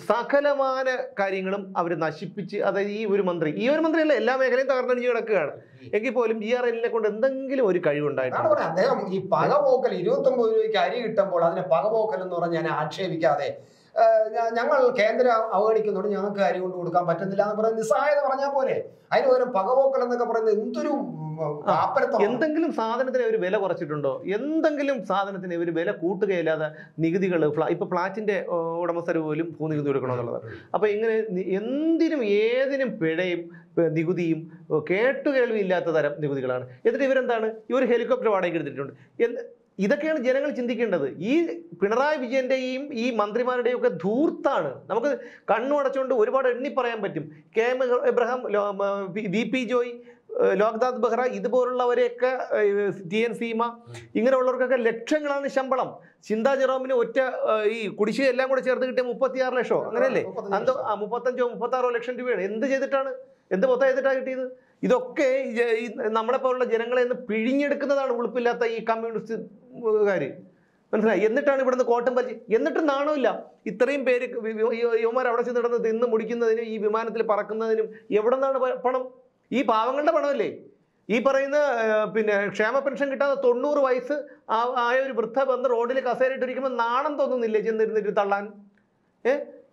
സകലമാന കാര്യങ്ങളും അവർ നശിപ്പിച്ച് അതായത് ഈ ഒരു മന്ത്രി ഈ ഒരു മന്ത്രിയല്ല എല്ലാ മേഖലയും തകർന്നടിഞ്ഞ് കിടക്കുകയാണ് എങ്കിൽ പോലും ജി ആർ എല്ലിനെ കൊണ്ട് എന്തെങ്കിലും ഒരു അതാണ് കഴിവുണ്ടായിട്ടുണ്ട് പറഞ്ഞത് അദ്ദേഹം ഈ പകപോക്കൽ ഇരുപത്തി ഒമ്പത് രൂപയ്ക്ക് അരി കിട്ടുമ്പോൾ അതിനെ പകപോക്കൽ എന്ന് പറഞ്ഞ് ഞാൻ ആക്ഷേപിക്കാതെ ആ, ഞ- ഞങ്ങൾ കേന്ദ്ര അവഗണിക്കുന്നതുകൊണ്ട് ഞങ്ങൾക്ക് അരി കൊണ്ട് കൊടുക്കാൻ പറ്റുന്നില്ല എന്ന് പറയുന്നത് നിസ്സഹായത പറഞ്ഞാൽ പോരെ അതിന് പകരം പകപോക്കൽ എന്നൊക്കെ പറയുന്നത് എന്തൊരു പാപ്പരത്വം എന്തെങ്കിലും സാധനത്തിന് ഒരു വില കുറച്ചിട്ടുണ്ടോ എന്തെങ്കിലും സാധനത്തിന് ഒരു വില കൂട്ടുകയില്ലാതെ നികുതികൾ ഇപ്പൊ ഫ്ലാറ്റിന്റെ ഏ, ഉടമസ്ഥര് പോലും ഭൂനികുതി കൊടുക്കണമെന്നുള്ളതാണ് അപ്പൊ ഇങ്ങനെ നി- എന്തിനും ഏതിനും പിഴയും ഏ, നികുതിയും ഏ, കേട്ടുകേൾവി ഇല്ലാത്ത തരം നികുതികളാണ് എന്നിട്ട് ഇവരെന്താണ് ഇവർ ഹെലികോപ്റ്റർ വാടകയ്ക്ക് എടുത്തിട്ടുണ്ട് എന്ത് ഇതൊക്കെയാണ് ജനങ്ങൾ ചിന്തിക്കേണ്ടത് ഈ പിണറായി വിജയന്റെയും ഈ മന്ത്രിമാരുടെയും ഒക്കെ ധൂർത്താണ് നമുക്ക് കണ്ണു അടച്ചുകൊണ്ട് ഒരുപാട് എണ്ണി പറയാൻ പറ്റും കെ എം എബ്രഹാം ലോ- മ, വി- വി പി ജോയ് ഏഹ് ലോക്നാഥ് ബെഹ്റ ഇതുപോലുള്ളവരെയൊക്കെ ഏഹ് ടി എൻ സീമ ഇങ്ങനെയുള്ളവർക്കൊക്കെ ലക്ഷങ്ങളാണ് ശമ്പളം ചിന്താ ജെറോമിന് ഒറ്റ ഏഹ് ഈ കുടിശ്ശിക എല്ലാം കൂടെ ചേർത്ത് കിട്ടിയ മുപ്പത്തിയാറ് ലക്ഷമോ അങ്ങനെയല്ലേ അന്തോ ആ മുപ്പത്തഞ്ചോ മുപ്പത്താറോ ലക്ഷം രൂപയാണ് എന്ത് ചെയ്തിട്ടാണ് എന്ത് മൊത്തം ചെയ്തിട്ടാണ് കിട്ടിയത് ഇതൊക്കെ ഈ ജ- ഈ നമ്മളെ പോലുള്ള ജനങ്ങളെ നിന്ന് പിഴിഞ്ഞെടുക്കുന്നതാണ് ഉളുപ്പില്ലാത്ത ഈ കമ്മ്യൂണിസ്റ്റുകാര് മനസ്സിലായി എന്നിട്ടാണ് ഇവിടുന്ന് കോട്ടം വലിച്ച് എന്നിട്ട് നാണമില്ല ഇത്രയും പേര് വി- വി- ഈ യുവമാർ അവിടെ ചെന്ന് നടന്ന് തിന്ന് മുടിക്കുന്നതിനും ഈ വിമാനത്തിൽ പറക്കുന്നതിനും എവിടെ നിന്നാണ് പ- പണം ഈ പാവങ്ങളുടെ പണമല്ലേ ഈ പറയുന്ന ആ, പിന്നെ ക്ഷേമ പെൻഷൻ കിട്ടാതെ തൊണ്ണൂറ് വയസ്സ് ആ- ആയ ഒരു വൃദ്ധ വന്ന് റോഡിൽ കസേരയിട്ടിരിക്കുമ്പോൾ നാണം തോന്നുന്നില്ലേ ചെന്നിരുന്നിട്ട് തള്ളാൻ ഏ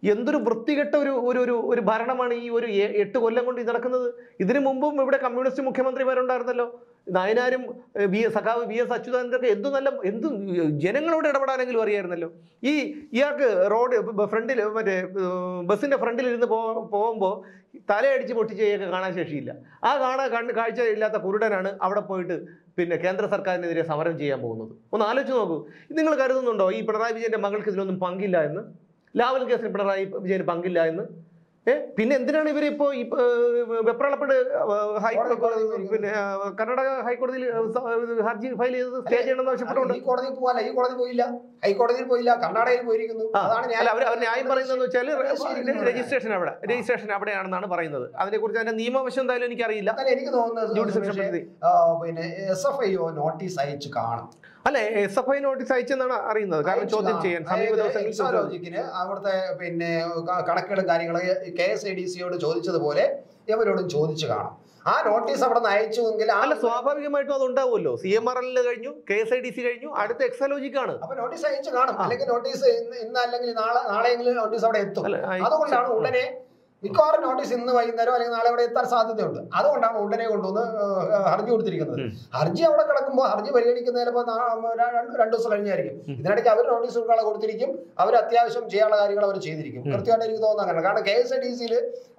എന്തൊരു വൃത്തികെട്ട ഒരു ഒരു ഒരു ഒരു ഭരണമാണ് ഈ ഒരു എ- എട്ട് കൊല്ലം കൊണ്ട് ഇത് നടക്കുന്നത് ഇതിനു മുമ്പും ഇവിടെ കമ്മ്യൂണിസ്റ്റ് മുഖ്യമന്ത്രിമാരുണ്ടായിരുന്നല്ലോ നയനാരും ഏഹ്, വി സഖാവ് വി എസ് അച്യുതാനന്ദൊക്കെ എന്തു നല്ല എന്ത് ജനങ്ങളോട് ഇടപെടാനെങ്കിലും അറിയായിരുന്നല്ലോ ഈ ഇയാൾക്ക് റോഡ് ഫ്രണ്ടിൽ മറ്റേ ഏഹ്, ബസ്സിന്റെ ഫ്രണ്ടിൽ ഇരുന്ന് പോ പോകുമ്പോൾ തലയടിച്ച് പൊട്ടിച്ചൊക്കെ കാണാൻ ശേഷിയില്ല ആ കാണാൻ കണ്ണ് കാഴ്ച ഇല്ലാത്ത കുരുടനാണ് അവിടെ പോയിട്ട് പിന്നെ കേന്ദ്ര സർക്കാരിനെതിരെ സമരം ചെയ്യാൻ പോകുന്നത് ഒന്ന് ആലോചിച്ച് നോക്കൂ നിങ്ങൾ കരുതുന്നുണ്ടോ ഈ പിണറായി വിജയന്റെ മകൾക്ക് ഇതിലൊന്നും പങ്കില്ല എന്ന് ലാവൽ കേസിൽ പിണറായി വിജയന് പങ്കില്ല എന്ന് ഏ പിന്നെ എന്തിനാണ് ഇവർ ഇപ്പോൾ ഈ ഏഹ്, വെപ്രാളപ്പെട്ട് ഏഹ്, ഹൈക്കോടതി പിന്നെ ഏഹ്, കർണാടക ഹൈക്കോടതിയിൽ ഏഹ്, സ- ഏഹ്, ഹർജി ഫയൽ ചെയ്തത് സ്റ്റേ ചെയ്യണമെന്ന് ആവശ്യപ്പെട്ടുകൊണ്ട് ഈ കോടതി പോവാല്ല ഈ കോടതി പോയില്ല ഹൈക്കോടതിയിൽ പോയില്ല കർണാടകയിൽ പോയിരിക്കുന്നു ആ, അതാണ് അല്ല അവർ അവർ ന്യായം പറയുന്നതെന്ന് വെച്ചാൽ ഉദ്ദേശിക്കുന്നത് രജിസ്ട്രേഷൻ അവിടെ രജിസ്ട്രേഷൻ അവിടെയാണെന്നാണ് പറയുന്നത് അതിനെക്കുറിച്ച് അതിന്റെ നിയമവശം എന്തായാലും എനിക്കറിയില്ല എന്നാലും എനിക്ക് തോന്നുന്നത് ജുഡീഷ്യൽ സുരേഷേ, സെക്രട്ടറി ആ, പിന്നെ S F I O notice അയച്ച് കാണും അല്ല എസ് എഫ് ഐ നോട്ടീസ് അയച്ചെന്നാണ് അറിയുന്നത് കാരണം അയച്ചു ചോദ്യം കാണും. ചെയ്യാൻ സമീപ അതായത് ദിവസങ്ങളിൽ ചോദ്യം- എക്സാലോജിക്കിന് അവിടുത്തെ പിന്നെ ക- കണക്കുകളും കാര്യങ്ങളും കെ എസ് ഐ ഡി സിയോട് ചോദിച്ചതുപോലെ ഇവരോടും ചോദിച്ചു കാണും ആ നോട്ടീസ് അവിടെ നിന്ന് അയച്ചുവെങ്കിൽ ആ അല്ല സ്വാഭാവികമായിട്ടും അത് ഉണ്ടാവുമല്ലോ സി എം ആർ എല്ലിൽ കഴിഞ്ഞു K S I D C കഴിഞ്ഞു അടുത്ത എക്സാലോജിക്കാണ് അപ്പൊ നോട്ടീസ് അയച്ചു കാണും ആ. അല്ലെങ്കിൽ നോട്ടീസ് ഇന്ന് ഇന്ന് അല്ലെങ്കിൽ നാളെ നാളെയെങ്കിലും നോട്ടീസ് അവിടെ എത്തും അല്ല അയച്ചു- അതുകൊണ്ടാണ് ഉടനെ മിക്കവാറും നോട്ടീസ് ഇന്ന് വൈകുന്നേരം അല്ലെങ്കിൽ നാളെ അവിടെ എത്താൻ സാധ്യതയുണ്ട് അതുകൊണ്ടാണ് ഉടനെ കൊണ്ടുവന്ന് ഏഹ്, ഹർജി കൊടുത്തിരിക്കുന്നത് ഉം. ഹർജി അവിടെ കിടക്കുമ്പോൾ ഹർജി പരിഗണിക്കുന്ന ചിലപ്പോൾ രണ്ടു ദിവസം കഴിഞ്ഞായിരിക്കും ഉം. ഇതിനിടയ്ക്ക് അവർ നോട്ടീസ് കൊടുക്കാതെ കൊടുത്തിരിക്കും അവർ അത്യാവശ്യം ചെയ്യാനുള്ള കാര്യങ്ങൾ അവർ ചെയ്തിരിക്കും ഉം. കൃത്യമായിട്ട് എനിക്ക് തോന്നുന്ന അങ്ങനെ കാരണം കെ എസ് ഐ ഡി സിയിൽ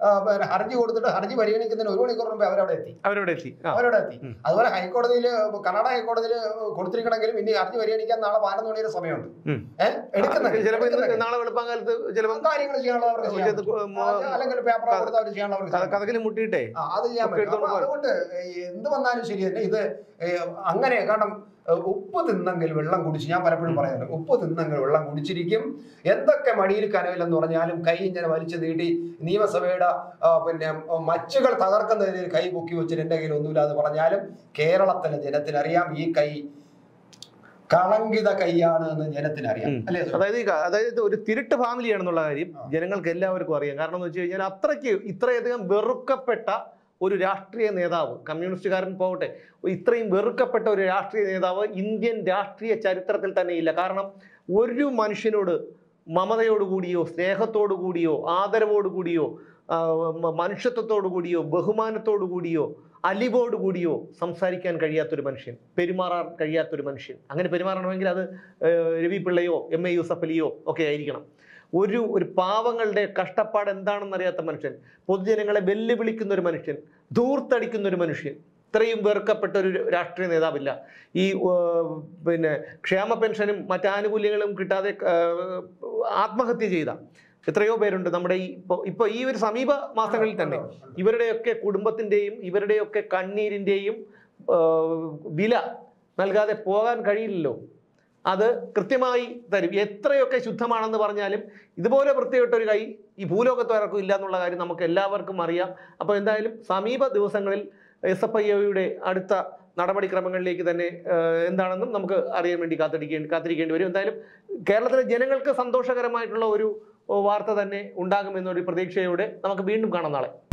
ഹർജി കൊടുത്തിട്ട് ഹർജി പരിഗണിക്കുന്നതിന് ഒരു മണിക്കൂർ മുമ്പേ അവരവിടെ എത്തി അവരോട് എത്തി ആ അവരവിടെ എത്തി ഉം. അതുപോലെ ഹൈക്കോടതിയിൽ കർണാടക ഹൈക്കോടതിയിൽ കൊടുത്തിരിക്കണമെങ്കിലും ഇനി ഹർജി പരിഗണിക്കാൻ നാളെ പതിനൊന്ന് മണിയുടെ സമയമുണ്ട് ഉം. ഏഹ് എടുക്കുന്നുണ്ട് ചിലപ്പോൾ ഇന്ന് എടുക്കുന്നുണ്ട്. നാളെ വെളുപ്പാങ്കാലത്ത് ചിലപ്പോൾ കാര്യങ്ങൾ ചെയ്യാനുള്ള അവർക്ക് ചെയ്യാൻ ഇത് പറ്റും. മോ- ആ, അല്ലെങ്കിൽ പേപ്പർ കൊടുത്ത് അവർ ചെയ്യാനുള്ള അവർക്ക് ചെയ്യാൻ പറ്റും. കഥകിൽ മുട്ടിയിട്ടേ ആ, അത് ചെയ്യാൻ ഒക്കെ പറ്റും അപ്പൊ എടുത്തോണ്ട് അതുകൊണ്ട് ഈ എന്ത് വന്നാലും ശരി തന്നെ ഇത് ഏ, അങ്ങനെ കാരണം ഏ, ഉപ്പ് തിന്നെങ്കിൽ വെള്ളം കുടിച്ച് ഞാൻ പലപ്പോഴും പറയാറുണ്ട് ഉപ്പ് തിന്നെങ്കിൽ വെള്ളം കുടിച്ചിരിക്കും എന്തൊക്കെ മടിയിൽ കനവില്ലെന്ന് പറഞ്ഞാലും കൈ ഇങ്ങനെ വലിച്ചു നീട്ടി നിയമസഭയുടെ ആ, പിന്നെ മച്ചുകൾ തകർക്കുന്നതിന് കൈ പൊക്കി വെച്ചിട്ട് എന്റെ കയ്യിൽ ഒന്നുമില്ല എന്ന് പറഞ്ഞാലും കേരളത്തിലെ ജനത്തിനറിയാം ഈ കൈ കളങ്കിത കൈയാണ് എന്ന് ജനത്തിനറിയാം ഉം. അല്ലേ അതായത് ഈ ക- അതായത് ഒരു തിരുട്ട് ഫാമിലിയാണെന്നുള്ള കാര്യം ആ. ജനങ്ങൾക്ക് എല്ലാവർക്കും അറിയാം കാരണം എന്ന് വെച്ച് കഴിഞ്ഞാൽ അത്രയ്ക്ക് ഇത്രയധികം വെറുക്കപ്പെട്ട ഒരു രാഷ്ട്രീയ നേതാവ് കമ്മ്യൂണിസ്റ്റുകാരൻ പോകട്ടെ ഇത്രയും വെറുക്കപ്പെട്ട ഒരു രാഷ്ട്രീയ നേതാവ് ഇന്ത്യൻ രാഷ്ട്രീയ ചരിത്രത്തിൽ തന്നെ ഇല്ല കാരണം ഒരു മനുഷ്യനോട് മമതയോടുകൂടിയോ സ്നേഹത്തോടു കൂടിയോ ആദരവോടു കൂടിയോ ആ, മ- മനുഷ്യത്വത്തോടു കൂടിയോ ബഹുമാനത്തോടു കൂടിയോ അലിവോടു കൂടിയോ സംസാരിക്കാൻ കഴിയാത്തൊരു മനുഷ്യൻ പെരുമാറാൻ കഴിയാത്തൊരു മനുഷ്യൻ അങ്ങനെ പെരുമാറണമെങ്കിൽ അത് ഏഹ്, രവി പിള്ളയോ എം എ യൂസഫ് അലിയോ ഒക്കെ ആയിരിക്കണം ഒരു ഒരു പാവങ്ങളുടെ കഷ്ടപ്പാട് എന്താണെന്ന് അറിയാത്ത മനുഷ്യൻ പൊതുജനങ്ങളെ വെല്ലുവിളിക്കുന്ന ഒരു മനുഷ്യൻ ധൂർത്തടിക്കുന്ന ഒരു മനുഷ്യൻ ഇത്രയും വെറുക്കപ്പെട്ട ഒരു രാഷ്ട്രീയ നേതാവില്ല ഈ ഏഹ്, പിന്നെ ക്ഷേമ പെൻഷനും മറ്റ് ആനുകൂല്യങ്ങളും കിട്ടാതെ ഏഹ്, ആത്മഹത്യ ചെയ്ത എത്രയോ പേരുണ്ട് നമ്മുടെ ഈ ഇപ്പോൾ ഇപ്പോൾ ഈ ഒരു സമീപ മാസങ്ങളിൽ തന്നെ ഇവരുടെയൊക്കെ കുടുംബത്തിൻ്റെയും ഇവരുടെയൊക്കെ കണ്ണീരിൻ്റെയും വില നൽകാതെ പോകാൻ കഴിയില്ലല്ലോ അത് കൃത്യമായി തരും എത്രയൊക്കെ ശുദ്ധമാണെന്ന് പറഞ്ഞാലും ഇതുപോലെ വൃത്തികെട്ട ഒരു കൈ ഈ ഭൂലോകത്ത് ആർക്കും ഇല്ല എന്നുള്ള കാര്യം നമുക്ക് എല്ലാവർക്കും അറിയാം അപ്പോൾ എന്തായാലും സമീപ ദിവസങ്ങളിൽ എസ് എഫ് ഐ ഒയുടെ അടുത്ത നടപടിക്രമങ്ങളിലേക്ക് തന്നെ ഏഹ്, എന്താണെന്നും നമുക്ക് അറിയാൻ വേണ്ടി കാത്തിരിക്കേണ്ടി കാത്തിരിക്കേണ്ടി വരും എന്തായാലും കേരളത്തിലെ ജനങ്ങൾക്ക് സന്തോഷകരമായിട്ടുള്ള ഒരു വാർത്ത തന്നെ ഉണ്ടാകുമെന്നൊരു പ്രതീക്ഷയോടെ നമുക്ക് വീണ്ടും കാണാം നാളെ